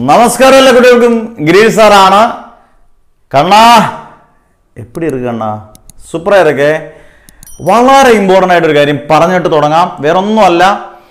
நமஸ்காரம் எல்லா குட்டிகளுக்கும் கிரீஷ் சாராണ് കണ്ണാ എപ്പിടി ഇருக்கு കണ്ണാ സൂപ്പറാ ഇരിക്കേ വളരെ ഇമ്പോർട്ടൻ്റ് ആയിട്ടൊരു കാര്യം പറഞ്ഞിട്ട് തുടങ്ങാം വേറൊന്നുമല്ല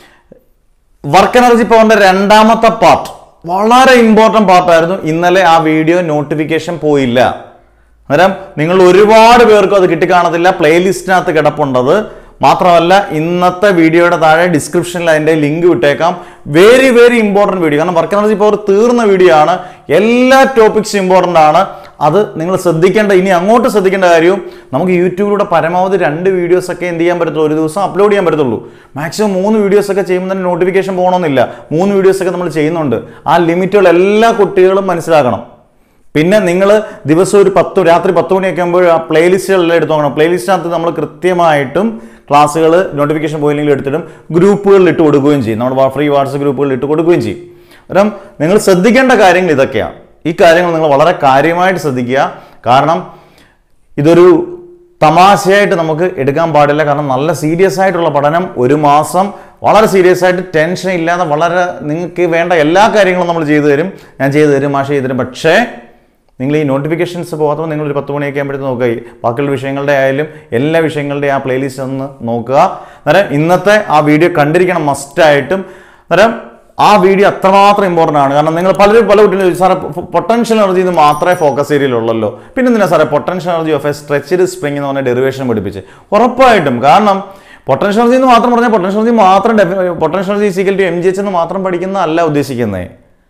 വർക്ക് എനർജി പവറിന്റെ രണ്ടാമത്തെ പാർട്ട് വളരെ ഇമ്പോർട്ടൻ്റ് പാർട്ടായിരുന്നു ഇന്നലെ ആ വീഡിയോ നോട്ടിഫിക്കേഷൻ പോയില്ല അന്നേരം നിങ്ങൾ ഒരുപാട് പേർക്കും അത് കിട്ടിക്കാണത്തില്ല പ്ലേലിസ്റ്റിനകത്ത് കിടപ്പുണ്ടത് മാത്രമല്ല ഇന്നത്തെ വീഡിയോയുടെ താഴെ ഡിസ്ക്രിപ്ഷനിൽ അതിൻ്റെ ലിങ്ക് വിട്ടേക്കാം വെരി വെരി ഇമ്പോർട്ടൻറ്റ് വീഡിയോ കാരണം വർക്ക് എനർജി പവർ തീർന്ന വീഡിയോ ആണ് എല്ലാ ടോപ്പിക്സ് ഇമ്പോർട്ടൻ്റ് ആണ് അത് നിങ്ങൾ ശ്രദ്ധിക്കേണ്ട ഇനി അങ്ങോട്ട് ശ്രദ്ധിക്കേണ്ട കാര്യവും നമുക്ക് യൂട്യൂബിലൂടെ പരമാവധി രണ്ട് വീഡിയോസ് ഒക്കെ എന്ത് ചെയ്യാൻ പറ്റത്തുള്ളൂ ഒരു ദിവസം അപ്ലോഡ് ചെയ്യാൻ പറ്റത്തുള്ളൂ മാക്സിമം മൂന്ന് വീഡിയോസ് ഒക്കെ ചെയ്യുമ്പോൾ തന്നെ നോട്ടിഫിക്കേഷൻ പോകണമെന്നില്ല മൂന്ന് വീഡിയോസ് ഒക്കെ നമ്മൾ ചെയ്യുന്നുണ്ട് ആ ലിമിറ്റുകൾ എല്ലാ കുട്ടികളും മനസ്സിലാക്കണം പിന്നെ നിങ്ങൾ ദിവസം ഒരു പത്ത് രാത്രി പത്ത് മണിയൊക്കെ ആകുമ്പോൾ ആ പ്ലേലിസ്റ്റുകളെല്ലാം എടുത്ത് നോക്കണം പ്ലേലിസ്റ്റിനകത്ത് നമ്മൾ കൃത്യമായിട്ടും ക്ലാസ്സുകൾ നോട്ടിഫിക്കേഷൻ പോയില്ലെങ്കിൽ എടുത്തിടും ഗ്രൂപ്പുകളിൽ ഇട്ട് കൊടുക്കുകയും ചെയ്യും നമ്മുടെ ഫ്രീ വാട്സപ്പ് ഗ്രൂപ്പുകളിൽ ഇട്ട് കൊടുക്കുകയും ചെയ്യും കാരണം നിങ്ങൾ ശ്രദ്ധിക്കേണ്ട കാര്യങ്ങൾ ഇതൊക്കെയാണ് ഈ കാര്യങ്ങൾ നിങ്ങൾ വളരെ കാര്യമായിട്ട് ശ്രദ്ധിക്കുക കാരണം ഇതൊരു തമാശയായിട്ട് നമുക്ക് എടുക്കാൻ പാടില്ല കാരണം നല്ല സീരിയസ് ആയിട്ടുള്ള പഠനം ഒരു മാസം വളരെ സീരിയസ് ആയിട്ട് ടെൻഷൻ ഇല്ലാതെ വളരെ നിങ്ങൾക്ക് വേണ്ട എല്ലാ കാര്യങ്ങളും നമ്മൾ ചെയ്തു തരും ഞാൻ ചെയ്തു തരും മാഷ് ചെയ്തു തരും പക്ഷേ നിങ്ങൾ ഈ നോട്ടിഫിക്കേഷൻസ് പോകാത്തപ്പോൾ നിങ്ങൾ ഒരു പത്ത് മണിയൊക്കെ ആകുമ്പോഴത്തേക്ക് നോക്കുക ഈ ബാക്കിയുള്ള വിഷയങ്ങളുടെ ആയാലും എല്ലാ വിഷയങ്ങളുടെയും ആ പ്ലേലിസ്റ്റ് ഒന്ന് നോക്കുക അന്നേരം ഇന്നത്തെ ആ വീഡിയോ കണ്ടിരിക്കണം മസ്റ്റായിട്ടും അന്നേരം ആ വീഡിയോ അത്രമാത്രം ഇമ്പോർട്ടൻ്റ് ആണ് കാരണം നിങ്ങൾ പലരും പല കുട്ടികളും ചോദിച്ചു, സാറേ പൊട്ടൻഷ്യൽ എനർജി എന്ന് മാത്രമേ ഫോക്കസ് ഏരിയയിലുള്ളല്ലോ പിന്നെ എന്തിനാ സാറേ potential energy of a stretched spring എന്ന് പറഞ്ഞ ഡെറിവേഷൻ പഠിപ്പിച്ച് ഉറപ്പായിട്ടും കാരണം പൊട്ടൻഷ്യൽ എനർജി എന്ന് മാത്രം പറഞ്ഞാൽ പൊട്ടൻഷ്യൽ എനർജി മാത്രം potential energy equal to M G H എന്ന് മാത്രം പഠിക്കുന്ന അല്ല ഉദ്ദേശിക്കുന്നത്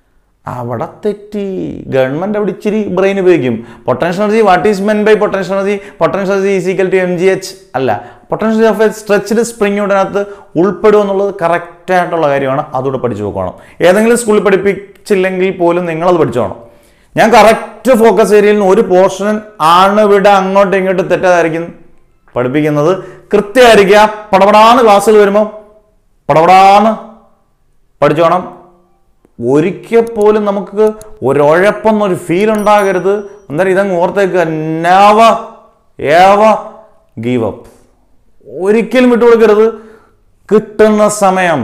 അവിടെ തെറ്റി ഗവൺമെന്റ് അവിടെ ഇച്ചിരി ബ്രെയിൻ ഉപയോഗിക്കും potential energy what is meant by potential energy potential energy is equal to M G H അല്ല potential of a stretched spring അതിനകത്ത് ഉൾപ്പെടും എന്നുള്ളത് കറക്റ്റ് ആയിട്ടുള്ള കാര്യമാണ് അതുകൂടെ പഠിച്ചു നോക്കണം ഏതെങ്കിലും സ്കൂളിൽ പഠിപ്പിച്ചില്ലെങ്കിൽ പോലും നിങ്ങളത് പഠിച്ചോണം ഞാൻ കറക്റ്റ് ഫോക്കസ് ഏരിയയിൽ നിന്ന് ഒരു പോർഷൻ ആണ് ഇവിടെ അങ്ങോട്ടും ഇങ്ങോട്ടും തെറ്റാതായിരിക്കും പഠിപ്പിക്കുന്നത് കൃത്യമായിരിക്കുക പടപടാന്ന് ക്ലാസ്സിൽ വരുമ്പോൾ പടപടാന്ന് പഠിച്ചോണം ഒരിക്കൽ പോലും നമുക്ക് ഒരുഴപ്പെന്നൊരു ഫീൽ ഉണ്ടാകരുത് അന്നേരം ഇതങ്ങ് ഓർത്തേക്ക് നെവ ഏവ ഗീവ് അപ്പ് ഒരിക്കലും വിട്ടുകൊടുക്കരുത് കിട്ടുന്ന സമയം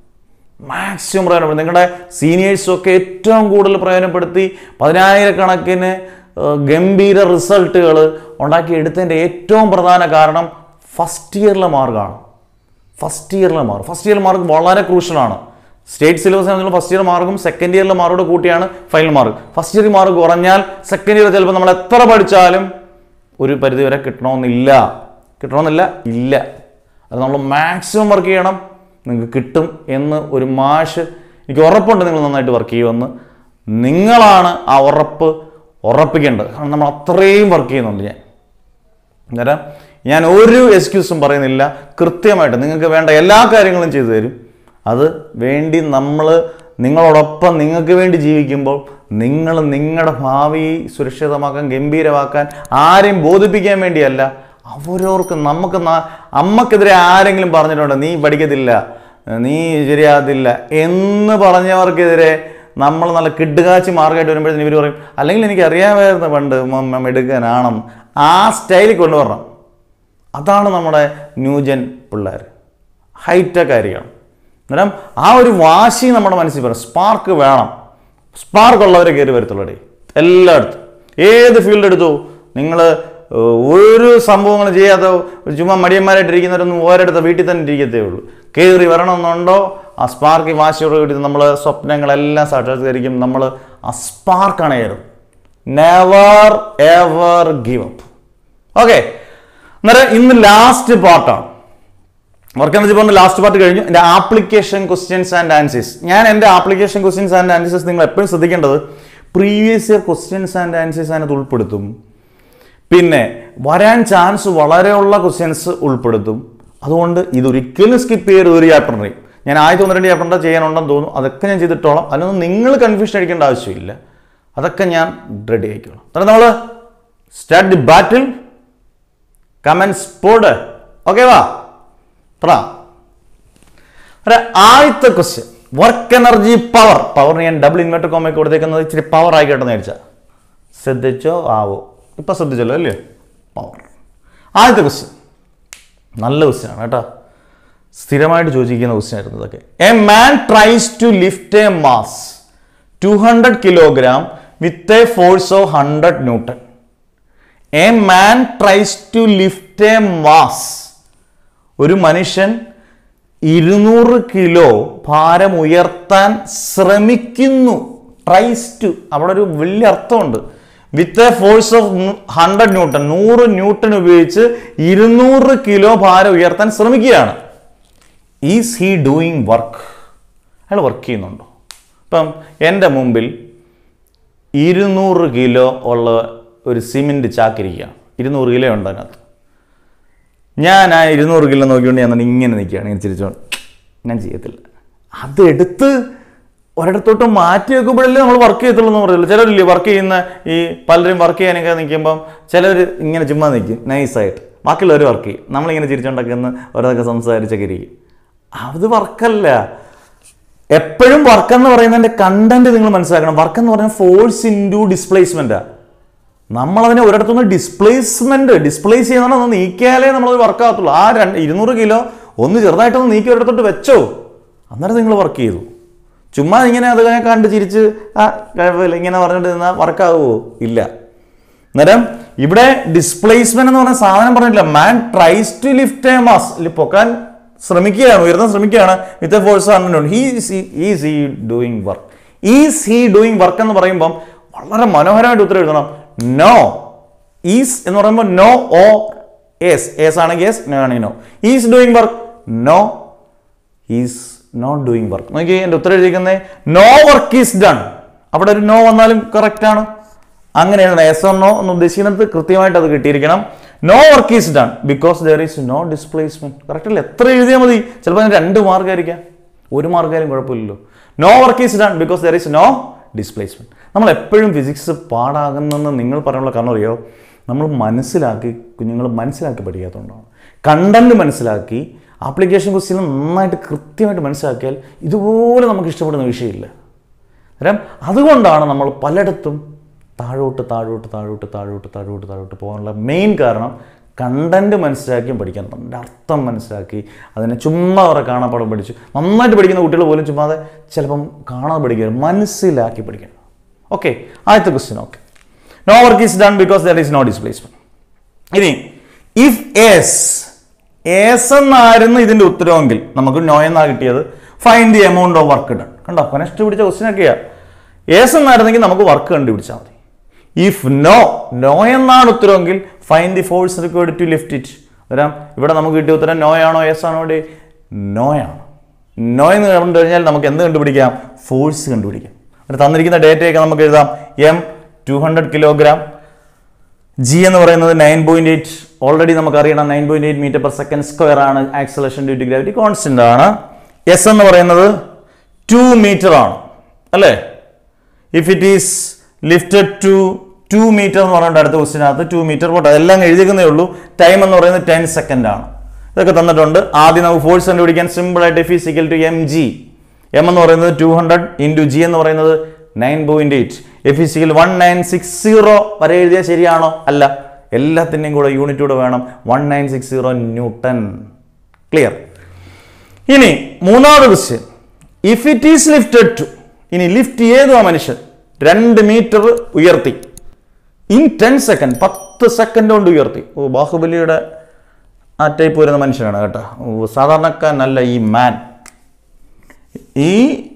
മാക്സിമം പ്രയോജനപ്പെടുത്തി നിങ്ങളുടെ സീനിയേഴ്സൊക്കെ ഏറ്റവും കൂടുതൽ പ്രയോജനപ്പെടുത്തി പതിനായിരക്കണക്കിന് ഏഹ്, ഗംഭീര റിസൾട്ടുകൾ ഉണ്ടാക്കി എടുത്തതിൻ്റെ ഏറ്റവും പ്രധാന കാരണം ഫസ്റ്റ് ഇയറിലെ മാർക്കാണ് ഫസ്റ്റ് ഇയറിലെ മാർക്ക് ഫസ്റ്റ് ഇയർ മാർക്ക് വളരെ ക്രൂഷ്യലാണ് സ്റ്റേറ്റ് സിലബസ് ആണെങ്കിലും ഫസ്റ്റ് ഇയർ മാർക്കും സെക്കൻഡ് ഇയറിലെ മാർക്കോട് കൂട്ടിയാണ് final mark first year mark കുറഞ്ഞാൽ സെക്കൻഡ് ഇയർ ചിലപ്പോൾ നമ്മൾ എത്ര പഠിച്ചാലും ഒരു പരിധി വരെ കിട്ടണമെന്നില്ല കിട്ടണമെന്നില്ല ഇല്ല അത് നമ്മൾ മാക്സിമം വർക്ക് ചെയ്യണം നിങ്ങൾക്ക് കിട്ടും എന്ന് ഒരു മാഷ് എനിക്ക് ഉറപ്പുണ്ട് നിങ്ങൾ നന്നായിട്ട് വർക്ക് ചെയ്യുമെന്ന് നിങ്ങളാണ് ആ ഉറപ്പ് ഉറപ്പിക്കേണ്ടത് കാരണം നമ്മൾ അത്രയും വർക്ക് ചെയ്യുന്നുണ്ട് ഞാൻ അന്നേരം ഞാൻ ഒരു എക്സ്ക്യൂസും പറയുന്നില്ല കൃത്യമായിട്ട് നിങ്ങൾക്ക് വേണ്ട എല്ലാ കാര്യങ്ങളും ചെയ്തു തരും അത് വേണ്ടി നമ്മൾ നിങ്ങളോടൊപ്പം നിങ്ങൾക്ക് വേണ്ടി ജീവിക്കുമ്പോൾ നിങ്ങൾ നിങ്ങളുടെ ഭാവി സുരക്ഷിതമാക്കാൻ ഗംഭീരമാക്കാൻ ആരെയും ബോധിപ്പിക്കാൻ വേണ്ടിയല്ല അവരവർക്ക് നമുക്ക് ന- അമ്മക്കെതിരെ ആരെങ്കിലും പറഞ്ഞിട്ടുണ്ടോ നീ പഠിക്കത്തില്ല നീ ശരിയാകത്തില്ല എന്ന് പറഞ്ഞവർക്കെതിരെ നമ്മൾ നല്ല കിഡുകാച്ചി മാർഗമായിട്ട് വരുമ്പോഴത്തേന് ഇവർ പറയും അല്ലെങ്കിൽ എനിക്ക് അറിയാമായിരുന്നു പണ്ട് മ- എടുക്കാനാണെന്ന് ആ സ്റ്റൈലിൽ കൊണ്ടുവരണം അതാണ് നമ്മുടെ ന്യൂജൻ പിള്ളേർ ഹൈടെക് ആയിരിക്കണം അന്നേരം ആ ഒരു വാശി നമ്മുടെ മനസ്സിൽ വരണം സ്പാർക്ക് വേണം സ്പാർക്ക് ഉള്ളവരെ കയറി വരത്തുള്ളൂ എല്ലായിടത്തും ഏത് ഫീൽഡ് എടുത്തു നിങ്ങൾ ഒരു സംഭവങ്ങളും ചെയ്യാതെ ചുമ്മാ മടിയന്മാരായിട്ടിരിക്കുന്നവരൊന്നും ഓരോരുത്ത വീട്ടിൽ തന്നെ ഇരിക്കത്തേ ഉള്ളൂ കയറി വരണമെന്നുണ്ടോ ആ സ്പാർക്ക് വാശിയോട് കൂടി നമ്മൾ സ്വപ്നങ്ങളെല്ലാം സാക്ഷാത്കരിക്കും നമ്മൾ ആ സ്പാർക്കാണ് ഏറും never ever give up okay അന്നേരം ഇന്ന് ലാസ്റ്റ് പാർട്ടാണ് വർക്ക് എനർജി പറഞ്ഞ ലാസ്റ്റ് പാർട്ട് കഴിഞ്ഞു എൻ്റെ ആപ്ലിക്കേഷൻ ക്വസ്റ്റ്യൻസ് ആൻഡ് ആൻസേഴ്സ് ഞാൻ എൻ്റെ ആപ്ലിക്കേഷൻ ക്വസ്റ്റ്യൻസ് ആൻഡ് ആൻസേഴ്സ് നിങ്ങൾ എപ്പോഴും ശ്രദ്ധിക്കേണ്ടത് previous year questions and answers അതിനകത്ത് ഉൾപ്പെടുത്തും പിന്നെ വരാൻ ചാൻസ് വളരെയുള്ള ക്വസ്റ്റ്യൻസ് ഉൾപ്പെടുത്തും അതുകൊണ്ട് ഇതൊരിക്കലും സ്കിപ്പ് ചെയ്യരുത് ഒരു ചാപ്റ്ററിനെയും ഞാൻ ആദ്യത്തെ ഒന്ന് രണ്ട് ചാപ്റ്ററിൻ്റെ ചെയ്യാനുണ്ടെന്ന് തോന്നുന്നു അതൊക്കെ ഞാൻ ചെയ്തിട്ടോളാം അതിനൊന്നും നിങ്ങൾ കൺഫ്യൂഷൻ അടിക്കേണ്ട ആവശ്യമില്ല അതൊക്കെ ഞാൻ റെഡി ആയിക്കോളാം അന്നേരം നമ്മൾ സ്റ്റാർട്ട് ദി ബാറ്റിൽ കമൻസ് പോഡ് ഓക്കെ വാ പറ ഒരു ആദ്യത്തെ ക്വസ്റ്റ്യൻ വർക്ക് എനർജി പവർ പവറിന് ഞാൻ ഡബിൾ ഇൻവെർട്ടർ കോമയ്ക്ക് കൊടുത്തേക്കുന്നത് ഇച്ചിരി പവർ ആയിക്കോട്ടെ എന്ന് വിചാരിച്ചാൽ ശ്രദ്ധിച്ചോ ആവോ ഇപ്പം ശ്രദ്ധിച്ചല്ലോ അല്ലേ പവർ ആദ്യത്തെ ക്വസ്റ്റ്യൻ നല്ല ക്വസ്റ്റ്യൻ ആണ് കേട്ടോ സ്ഥിരമായിട്ട് ചോദിക്കുന്ന ക്വസ്റ്റ്യൻ ആയിരുന്നു ഇതൊക്കെ a man tries to lift a mass two hundred kilogram with a force of hundred newton a man tries to lift a mass ഒരു മനുഷ്യൻ ഇരുന്നൂറ് കിലോ ഭാരം ഉയർത്താൻ ശ്രമിക്കുന്നു ട്രൈസ് ടു അവിടെ ഒരു വലിയ അർത്ഥമുണ്ട് with a force of hundred newton നൂറ് ന്യൂട്ടൺ ഉപയോഗിച്ച് ഇരുന്നൂറ് കിലോ ഭാരം ഉയർത്താൻ ശ്രമിക്കുകയാണ് ഈസ് ഹീ ഡൂയിങ് വർക്ക് അയാൾ വർക്ക് ചെയ്യുന്നുണ്ടോ ഇപ്പം എൻ്റെ മുമ്പിൽ ഇരുന്നൂറ് കിലോ ഉള്ള ഒരു സിമെൻറ്റ് ചാക്കിരിക്കുകയാണ് ഇരുന്നൂറ് കിലോ ഉണ്ട് അതിനകത്ത് ഞാൻ ആ ഇരുന്നൂറ് കിലോ നോക്കിക്കൊണ്ട് ഞാൻ എന്നിട്ട് ഇങ്ങനെ നിൽക്കുകയാണ് ഇങ്ങനെ ചിരിച്ചോണ്ട് ഞാൻ ചെയ്യത്തില്ല അതെടുത്ത് ഒരിടത്തോട്ട് മാറ്റി വെക്കുമ്പോഴല്ലേ നമ്മൾ വർക്ക് ചെയ്യത്തുള്ളൂ എന്ന് പറയുള്ളൂ ചിലരില്ലേ വർക്ക് ചെയ്യുന്ന ഈ പലരും വർക്ക് ചെയ്യാനൊക്കെ നിൽക്കുമ്പം ചിലർ ഇങ്ങനെ ചുമ്മാ നിൽക്കും നൈസായിട്ട് ബാക്കിയുള്ളവർ വർക്ക് ചെയ്യും നമ്മളിങ്ങനെ ചിരിച്ചോണ്ടൊക്കെ ഒന്ന് ഓരോന്നൊക്കെ സംസാരിച്ചൊക്കെ ഇരിക്കും അത് വർക്കല്ല എപ്പോഴും വർക്ക് എന്ന് പറയുന്നതിന്റെ കണ്ടന്റ് നിങ്ങൾ മനസ്സിലാക്കണം വർക്ക് എന്ന് പറയുന്നത് ഫോഴ്സ് ഇൻ ടു ഡിസ്പ്ലേസ്മെന്റാ നമ്മളതിനെ ഒരിടത്തുനിന്ന് ഡിസ്പ്ലേസ്മെന്റ് ഡിസ്പ്ലേസ് ചെയ്യുന്ന ഒന്ന് നീക്കിയാലേ നമ്മളത് വർക്ക് ആകത്തുള്ളൂ ആ രണ്ട് ഇരുന്നൂറ് കിലോ ഒന്ന് ചെറുതായിട്ടൊന്ന് നീക്കി ഒരിടത്തോട്ട് വെച്ചോ അന്നേരം നിങ്ങൾ വർക്ക് ചെയ്തു ചുമ്മാ ഇങ്ങനെ അത് കണ്ട് ചിരിച്ച് ആ കുഴപ്പമില്ല ഇങ്ങനെ പറഞ്ഞിട്ട് നിന്നാൽ വർക്കാവുമോ ഇല്ല അന്നേരം ഇവിടെ ഡിസ്പ്ലേസ്മെന്റ് എന്ന് പറഞ്ഞ സാധനം പറഞ്ഞിട്ടില്ല man tries to lift a mass പൊക്കാൻ ശ്രമിക്കുകയാണ് ഉയർത്താൻ ശ്രമിക്കുകയാണ് with a force hundred he's is he doing work is he doing work എന്ന് പറയുമ്പം വളരെ മനോഹരമായിട്ട് ഉത്തരം എഴുതണം നോ ഈസ് എന്ന് പറയുമ്പോൾ നോ ഓ എസ് എസ് ആണെങ്കിൽ എസ് നോ ആണെങ്കിൽ no is doing work no is not doing work നോക്കി എൻ്റെ ഉത്തരം എഴുതിയിരിക്കുന്നത് നോ വർക്ക് ഈസ് ഡൺ അവിടെ ഒരു നോ വന്നാലും കറക്റ്റ് ആണ് അങ്ങനെയാണ് എസ് ഓർ നോ എന്ന് ഉദ്ദേശിക്കുന്നത് കൃത്യമായിട്ട് അത് കിട്ടിയിരിക്കണം no work is done because there is no displacement correct അല്ല എത്ര എഴുതിയാൽ മതി ചിലപ്പോൾ അതിന് രണ്ട് മാർക്കായിരിക്കാം ഒരു മാർക്കായാലും കുഴപ്പമില്ലല്ലോ no work is done because there is no displacement നമ്മൾ എപ്പോഴും ഫിസിക്സ് പാടാകുന്നെന്ന് നിങ്ങൾ പറയാനുള്ള കാരണം അറിയോ നമ്മൾ മനസ്സിലാക്കി കുഞ്ഞുങ്ങൾ മനസ്സിലാക്കി പഠിക്കാത്തതുകൊണ്ടാണ് കണ്ടന്റ് മനസ്സിലാക്കി ആപ്ലിക്കേഷൻ ക്വസ്റ്റ്യൻ നന്നായിട്ട് കൃത്യമായിട്ട് മനസ്സിലാക്കിയാൽ ഇതുപോലെ നമുക്ക് ഇഷ്ടപ്പെടുന്ന വിഷയമില്ല അന്നേരം അതുകൊണ്ടാണ് നമ്മൾ പലയിടത്തും താഴോട്ട് താഴോട്ട് താഴോട്ട് താഴോട്ട് താഴോട്ട് താഴോട്ട് പോകാനുള്ള മെയിൻ കാരണം കണ്ടന്റ് മനസ്സിലാക്കിയും പഠിക്കാൻ അതിൻ്റെ അർത്ഥം മനസ്സിലാക്കി അതിനെ ചുമ്മാ കുറെ കാണാപ്പാടം പഠിച്ചു നന്നായിട്ട് പഠിക്കുന്ന കുട്ടികൾ പോലും ചുമ്മാതെ ചിലപ്പം കാണാതെ പഠിക്കുക മനസ്സിലാക്കി പഠിക്കണം ഓക്കെ ആദ്യത്തെ question okay no work is done because there is no displacement ഇനി ഇഫ് എസ് എസ് എന്നായിരുന്നു ഇതിന്റെ ഉത്തരവെങ്കിൽ നമുക്ക് നോ എന്നാ കിട്ടിയത് fine the amount of work done കണ്ടോ കനസ്റ്റ് പിടിച്ച ക്വസ്റ്റ്യൻ ഒക്കെയാ എസ് എന്നായിരുന്നെങ്കിൽ നമുക്ക് വർക്ക് കണ്ടുപിടിച്ചാൽ മതി ഇഫ് നോ നോ എന്നാണ് ഉത്തരവെങ്കിൽ fine the force required to lift it അന്നേരം ഇവിടെ നമുക്ക് കിട്ടിയ ഉത്തരം നോ ആണോ എസ് ആണോ ഇവിടെ നോ ആണ് നോ എന്ന് കണ്ടു കഴിഞ്ഞാൽ നമുക്ക് എന്ത് കണ്ടുപിടിക്കാം ഫോഴ്സ് കണ്ടുപിടിക്കാം എന്നിട്ട് തന്നിരിക്കുന്ന ഡേറ്റയൊക്കെ നമുക്ക് എഴുതാം M two hundred kilogram G എന്ന് പറയുന്നത് നയൻ പോയിന്റ് എയ്റ്റ് ഓൾറെഡി നമുക്ക് അറിയണം nine point eight metre per second square ആണ് acceleration due to gravity constant ആണ് എസ് എന്ന് പറയുന്നത് ടു മീറ്റർ ആണ് അല്ലേ if it is lifted to two metre എന്ന് പറഞ്ഞിട്ട് അടുത്ത ക്വസ്റ്റിനകത്ത് ടു മീറ്റർ പോട്ടെ അതെല്ലാം എഴുതിക്കുന്നേ ഉള്ളൂ ടൈം എന്ന് പറയുന്നത് ടെൻ സെക്കൻഡ് ആണ് ഇതൊക്കെ തന്നിട്ടുണ്ട് ആദ്യം നമുക്ക് ഫോഴ്സ് കണ്ടുപിടിക്കാൻ സിമ്പിൾ ആയിട്ട് F is equal to M G M എന്ന് പറയുന്നത് ടു ഹൺഡ്രഡ് ഇൻറ്റു ജി എന്ന് പറയുന്നത് nine point eight F is equal one nine six zero വരെ എഴുതിയാൽ ശരിയാണോ അല്ല എല്ലാത്തിൻ്റെയും കൂടെ യൂണിറ്റ് കൂടെ വേണം one nine six zero newton clear ഇനി മൂന്നാമത് question if it is lifted to ഇനി ലിഫ്റ്റ് ചെയ്തു ആ മനുഷ്യൻ രണ്ട് മീറ്റർ ഉയർത്തി ഇൻ ടെൻ സെക്കൻഡ് പത്ത് സെക്കൻഡ് കൊണ്ട് ഉയർത്തി ഓ ബാഹുബലിയുടെ ആ ടൈപ്പ് വരുന്ന മനുഷ്യനാണ് കേട്ടോ ഓ സാധാരണക്കാരനല്ല ഈ മാൻ ഈ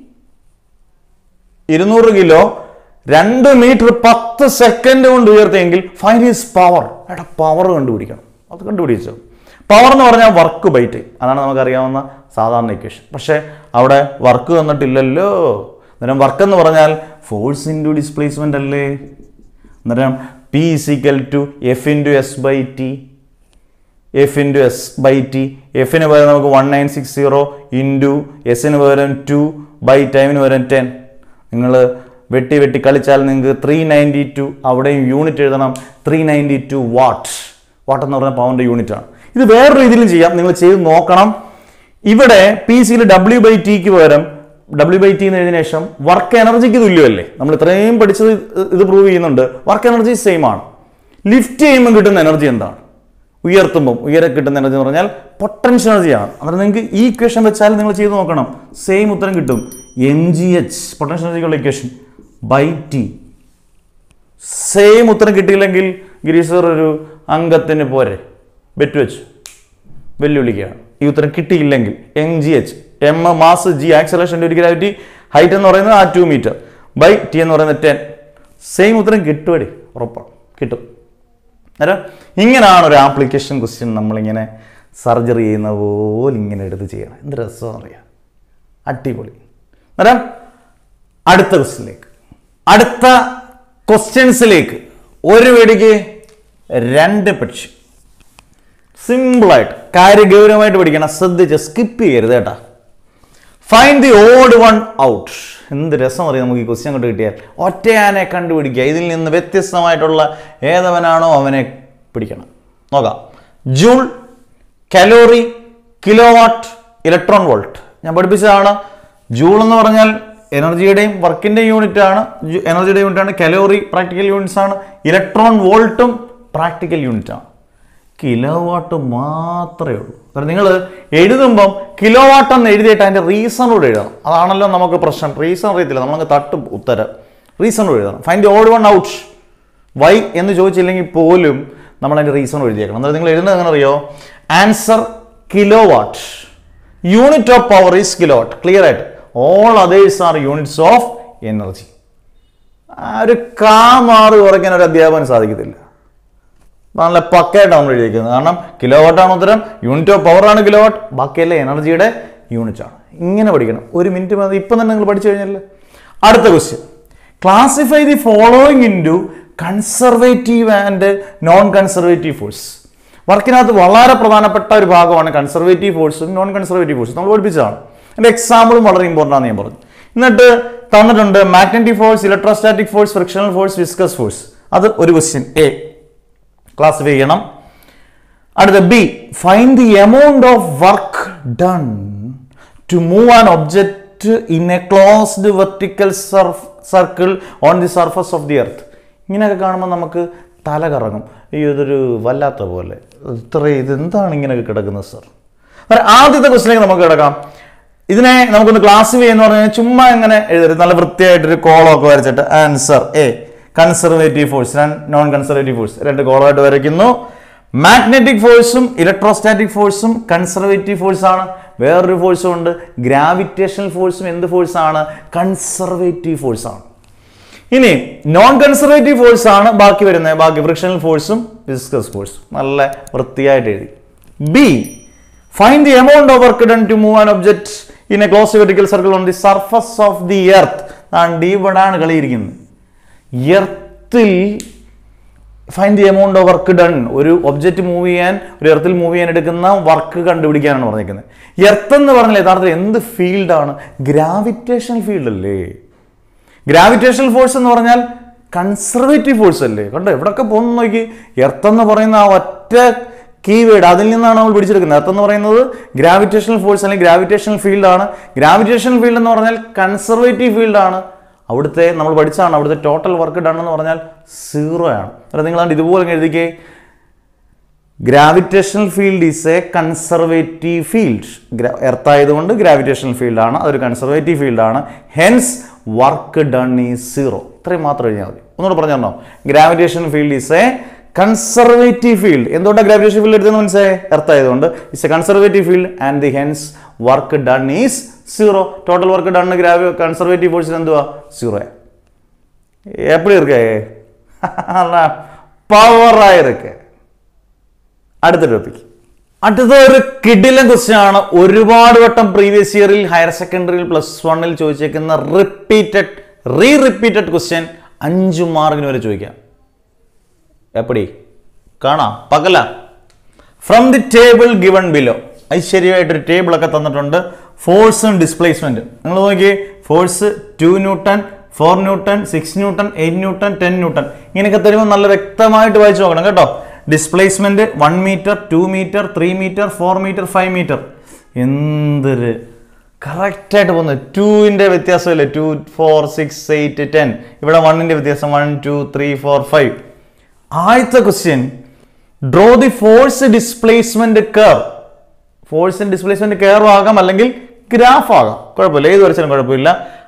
ഇരുന്നൂറ് കിലോ രണ്ട് മീറ്റർ പത്ത് സെക്കൻഡ് കൊണ്ട് ഉയർത്തിയെങ്കിൽ ഫൈൻ ഈസ് പവർ എടാ പവർ കണ്ടുപിടിക്കണം അത് കണ്ടുപിടിച്ചോ പവർ എന്ന് പറഞ്ഞാൽ വർക്ക് ബൈറ്റ് അതാണ് നമുക്കറിയാവുന്ന സാധാരണ ഇക്വേഷൻ പക്ഷേ അവിടെ വർക്ക് തന്നിട്ടില്ലല്ലോ അന്നേരം വർക്ക് എന്ന് പറഞ്ഞാൽ ഫോഴ്സ് ഇൻറ്റു ഡിസ്പ്ലേസ്മെൻ്റ് അല്ലേ അന്നേരം P is equal to F into S by T F into S by T എഫിന് പകരം നമുക്ക് one nine six zero into എസിന് പകരം ടു ബൈ ടൈമിന് പകരം ടെൻ നിങ്ങൾ വെട്ടി വെട്ടി കളിച്ചാൽ നിങ്ങൾക്ക് ത്രീ നയൻറ്റി ടു അവിടെയും യൂണിറ്റ് എഴുതണം three ninety two watt watt എന്ന് പറഞ്ഞാൽ പവറിൻ്റെ യൂണിറ്റ് ആണ് ഇത് വേറെ രീതിയിലും ചെയ്യാം നിങ്ങൾ ചെയ്ത് നോക്കണം ഇവിടെ പി സിയിൽ ഡബ്ല്യു ബൈ ടിക്ക് പകരം ഡബ്ല്യു ബൈ ടി എന്ന് എഴുതിയ ശേഷം വർക്ക് എനർജിക്ക് തുല്യമല്ലേ നമ്മൾ ഇത്രയും പഠിച്ചത് ഇത് ഇത് പ്രൂവ് ചെയ്യുന്നുണ്ട് വർക്ക് എനർജി സെയിം ആണ് ലിഫ്റ്റ് ചെയ്യുമ്പോൾ കിട്ടുന്ന എനർജി എന്താണ് ഉയർത്തുമ്പം ഉയരെ കിട്ടുന്ന എനർജി എന്ന് പറഞ്ഞാൽ പൊട്ടൻഷ്യൽ എനർജിയാണ് അന്നേരം നിങ്ങൾക്ക് ഈ ഇക്വേഷൻ വെച്ചാൽ നിങ്ങൾ ചെയ്ത് നോക്കണം സെയിം ഉത്തരം കിട്ടും എം ജി എച്ച് പൊട്ടൻഷ്യൽ എനർജിക്കുള്ള ഇക്വേഷൻ ബൈ ടി സെയിം ഉത്തരം കിട്ടിയില്ലെങ്കിൽ ഗിരീഷ് സർ ഒരു അംഗത്തിന് പോരെ ബെറ്റ് വെച്ചു വെല്ലുവിളിക്കുകയാണ് ഈ ഉത്തരം കിട്ടിയില്ലെങ്കിൽ M G H M mass G acceleration ഒരു ഗ്രാവിറ്റി ഹൈറ്റ് എന്ന് പറയുന്നത് ആ ടു മീറ്റർ ബൈ ടി എന്ന് പറയുന്നത് ടെൻ സെയിം ഉത്തരം കിട്ടുമടി ഉറപ്പാണ് കിട്ടും അന്നേരം ഇങ്ങനെയാണ് ഒരു ആപ്ലിക്കേഷൻ ക്വസ്റ്റ്യൻ നമ്മളിങ്ങനെ സർജറി ചെയ്യുന്ന പോലെ ഇങ്ങനെ എടുത്ത് ചെയ്യണം എന്ത് രസമെന്ന് അറിയാം അടിപൊളി അന്നേരം അടുത്ത ക്വസ്റ്റ്യനിലേക്ക് അടുത്ത ക്വസ്റ്റ്യൻസിലേക്ക് ഒരു വെടിക്ക് രണ്ട് പക്ഷി സിമ്പിളായിട്ട് കാര്യഗൗരവമായിട്ട് പഠിക്കണം ശ്രദ്ധിച്ച് സ്കിപ്പ് ചെയ്യരുത് കേട്ടാ find the odd one out എന്ത് രസം അറിയാം നമുക്ക് ഈ ക്വസ്റ്റ്യൻ കൊണ്ട് കിട്ടിയാൽ ഒറ്റയാനെ കണ്ടുപിടിക്കുക ഇതിൽ നിന്ന് വ്യത്യസ്തമായിട്ടുള്ള ഏതവനാണോ അവനെ പിടിക്കണം നോക്കാം joule calorie kilo watt electron volt ഞാൻ പഠിപ്പിച്ചതാണ് ജൂൾ എന്ന് പറഞ്ഞാൽ എനർജിയുടെയും വർക്കിൻ്റെയും യൂണിറ്റ് ആണ് എനർജിയുടെ യൂണിറ്റ് ആണ് കലോറി പ്രാക്ടിക്കൽ യൂണിറ്റ്സ് ആണ് ഇലക്ട്രോൺ വോൾട്ടും പ്രാക്ടിക്കൽ യൂണിറ്റ് ആണ് കിലോ വാട്ട് മാത്രമേ ഉള്ളൂ കാരണം നിങ്ങൾ എഴുതുമ്പം കിലോ വാട്ട് എന്ന് എഴുതിയിട്ട് അതിൻ്റെ റീസണോട് എഴുതണം അതാണല്ലോ നമുക്ക് പ്രശ്നം റീസൺ അറിയത്തില്ല നമ്മളങ്ങ് തട്ടും ഉത്തരം റീസണോട് എഴുതണം find old one out why എന്ന് ചോദിച്ചില്ലെങ്കിൽ പോലും നമ്മൾ അതിൻ്റെ റീസൺ എഴുതിയേക്കണം അന്നേരം നിങ്ങൾ എഴുതുന്നത് എങ്ങനെ അറിയോ answer kilo watt unit of power is kilo watt clear ആയിട്ട് all others are units of energy ആ ഒരു കാ മാറി കുറയ്ക്കാൻ ഒരു അധ്യാപനം സാധിക്കത്തില്ല നല്ല പക്കയായിട്ടാണ് നമ്മൾ എഴുതിയിരിക്കുന്നത് കാരണം കിലോ വാട്ടാണ് ഉത്തരം യൂണിറ്റ് ഓഫ് പവർ ആണ് കിലോ വാട്ട് ബാക്കിയെല്ലാം എനർജിയുടെ യൂണിറ്റ് ആണ് ഇങ്ങനെ പഠിക്കണം ഒരു മിനിറ്റ് മതി ഇപ്പം തന്നെ നിങ്ങൾ പഠിച്ചു കഴിഞ്ഞല്ലേ അടുത്ത question classify the following into conservative and non conservative force വർക്കിനകത്ത് വളരെ പ്രധാനപ്പെട്ട ഒരു ഭാഗമാണ് കൺസർവേറ്റീവ് ഫോഴ്സും നോൺ കൺസർവേറ്റീവ് ഫോഴ്സും നമ്മൾ പഠിപ്പിച്ചതാണ് എൻ്റെ എക്സാമ്പിളും വളരെ ഇമ്പോർട്ടൻ്റ് ആണ് ഞാൻ പറഞ്ഞു എന്നിട്ട് തന്നിട്ടുണ്ട് magnetic force electrostatic force frictional force viscous force അത് ഒരു ക്വസ്റ്റ്യൻ എ ക്ലാസിഫൈ ചെയ്യണം അടുത്ത B find the amount of work done to move an object in a closed vertical circle on the surface of the earth ഇങ്ങനെയൊക്കെ കാണുമ്പോൾ നമുക്ക് തല കറങ്ങും അയ്യോ ഇതൊരു വല്ലാത്ത പോലെ ഇത്ര ഇത് എന്താണ് ഇങ്ങനെയൊക്കെ കിടക്കുന്നത് സർ ആദ്യത്തെ ക്വസ്റ്റിലേക്ക് നമുക്ക് കിടക്കാം ഇതിനെ നമുക്കൊന്ന് ക്ലാസിഫൈ എന്ന് പറഞ്ഞാൽ ചുമ്മാ ഇങ്ങനെ എഴുതരുത് നല്ല വൃത്തിയായിട്ടൊരു കോളമൊക്കെ വരച്ചിട്ട് answer A conservative force non conservative force രണ്ട് കോളമായിട്ട് വരയ്ക്കുന്നു മാഗ്നറ്റിക് ഫോഴ്സും ഇലക്ട്രോസ്റ്റാറ്റിക് ഫോഴ്സും കൺസർവേറ്റീവ് ഫോഴ്സ് ആണ് വേറൊരു ഫോഴ്സും ഉണ്ട് ഗ്രാവിറ്റേഷണൽ ഫോഴ്സും എന്ത് ഫോഴ്സ് ആണ് കൺസർവേറ്റീവ് ഫോഴ്സ് ആണ് ഇനി നോൺ കൺസർവേറ്റീവ് ഫോഴ്സ് ആണ് ബാക്കി വരുന്നത് ബാക്കി ഫ്രിക്ഷണൽ ഫോഴ്സും വിസ്കസ് ഫോഴ്സും നല്ല വൃത്തിയായിട്ട് എഴുതി B find the amount of work done to move an object in a close vertical circle on the surface of the earth ആണ് ഇവിടാണ് കളിയിരിക്കുന്നത് എർത്തിൽ find the amount of work done ഒരു ഒബ്ജക്റ്റ് മൂവ് ചെയ്യാൻ ഒരു എർത്തിൽ മൂവ് ചെയ്യാൻ എടുക്കുന്ന work കണ്ടുപിടിക്കാനാണ് പറഞ്ഞിരിക്കുന്നത് എർത്ത് എന്ന് പറഞ്ഞാൽ യഥാർത്ഥത്തിൽ എന്ത് ഫീൽഡാണ് ഗ്രാവിറ്റേഷൻ ഫീൽഡ് അല്ലേ ഗ്രാവിറ്റേഷണൽ ഫോഴ്സ് എന്ന് പറഞ്ഞാൽ കൺസർവേറ്റീവ് ഫോഴ്സ് അല്ലേ കണ്ടോ എവിടൊക്കെ പോകുന്നു നോക്കി എർത്ത് എന്ന് പറയുന്ന ആ ഒറ്റ കീവേഡ് അതിൽ നിന്നാണ് നമ്മൾ പിടിച്ചെടുക്കുന്നത് എർത്ത് എന്ന് പറയുന്നത് ഗ്രാവിറ്റേഷണൽ ഫോഴ്സ് അല്ലെങ്കിൽ ഗ്രാവിറ്റേഷണൽ ഫീൽഡാണ് ഗ്രാവിറ്റേഷണൽ ഫീൽഡ് എന്ന് പറഞ്ഞാൽ കൺസർവേറ്റീവ് ഫീൽഡാണ് അവിടുത്തെ നമ്മൾ പഠിച്ചതാണ് അവിടുത്തെ ടോട്ടൽ വർക്ക് ഡൺ എന്ന് പറഞ്ഞാൽ സീറോ ആണ് അല്ല നിങ്ങൾ ഇതുപോലെ എഴുതിക്കേ gravitational field is a conservative field earth ആയതുകൊണ്ട് ഗ്രാവിറ്റേഷണൽ ഫീൽഡാണ് അതൊരു കൺസർവേറ്റീവ് ഫീൽഡാണ് hence work done is zero ഇത്രയും മാത്രം എഴുതിയാൽ മതി ഒന്നുകൂടെ പറഞ്ഞു തരണോ gravitation field is a conservative field എന്തുകൊണ്ടാണ് ഗ്രാവിറ്റേഷൻ ഫീൽഡ് എടുത്തതെന്ന് മനസ്സിലായി എർത്ത് ആയതുകൊണ്ട് it's a conservative field and the hence work done is zero total work done ഗ്രാവി കൺസർവേറ്റീവ് ഫോഴ്സിന് എന്തുവാ സീറോ எப்படி இருக்கு പവറായി ഇருக்கு അടുത്ത ടോപ്പിക് അടുത്ത ഒരു കിഡിലൻ ക്വസ്റ്റ്യൻ ആണ് ഒരുപാട് വട്ടം പ്രീവിയസ് ഇയറിൽ ഹയർ സെക്കൻഡറിയിൽ പ്ലസ് വണ്ണിൽ ചോദിച്ചേക്കുന്ന റിപ്പീറ്റഡ് റീ റിപ്പീറ്റഡ് ക്വസ്റ്റ്യൻ അഞ്ചു മാർക്കിന് വരെ ചോദിക്കാം എപ്പടി കാണാം പകല from the table given below ഐശ്വര്യമായിട്ടൊരു ടേബിളൊക്കെ തന്നിട്ടുണ്ട് ഫോഴ്സും ഡിസ്പ്ലേസ്മെന്റ് നിങ്ങൾ നോക്കിയേ force two newton four newton six newton eight newton ten newton ഇങ്ങനെയൊക്കെ തരുമ്പോൾ നല്ല വ്യക്തമായിട്ട് വായിച്ചു നോക്കണം കേട്ടോ displacement one metre two metre three metre four metre five metre എന്തൊരു കറക്റ്റായിട്ട് പോകുന്നത് ടൂവിൻ്റെ വ്യത്യാസമല്ലേ two four six eight ten ഇവിടെ വണ്ണിൻ്റെ വ്യത്യാസം one two three four five ആദ്യത്തെ question draw the force displacement curve force displacement curve ആകാം അല്ലെങ്കിൽ ഗ്രാഫ് ആകാം കുഴപ്പമില്ല ഏത് വരച്ചാലും കുഴപ്പമില്ല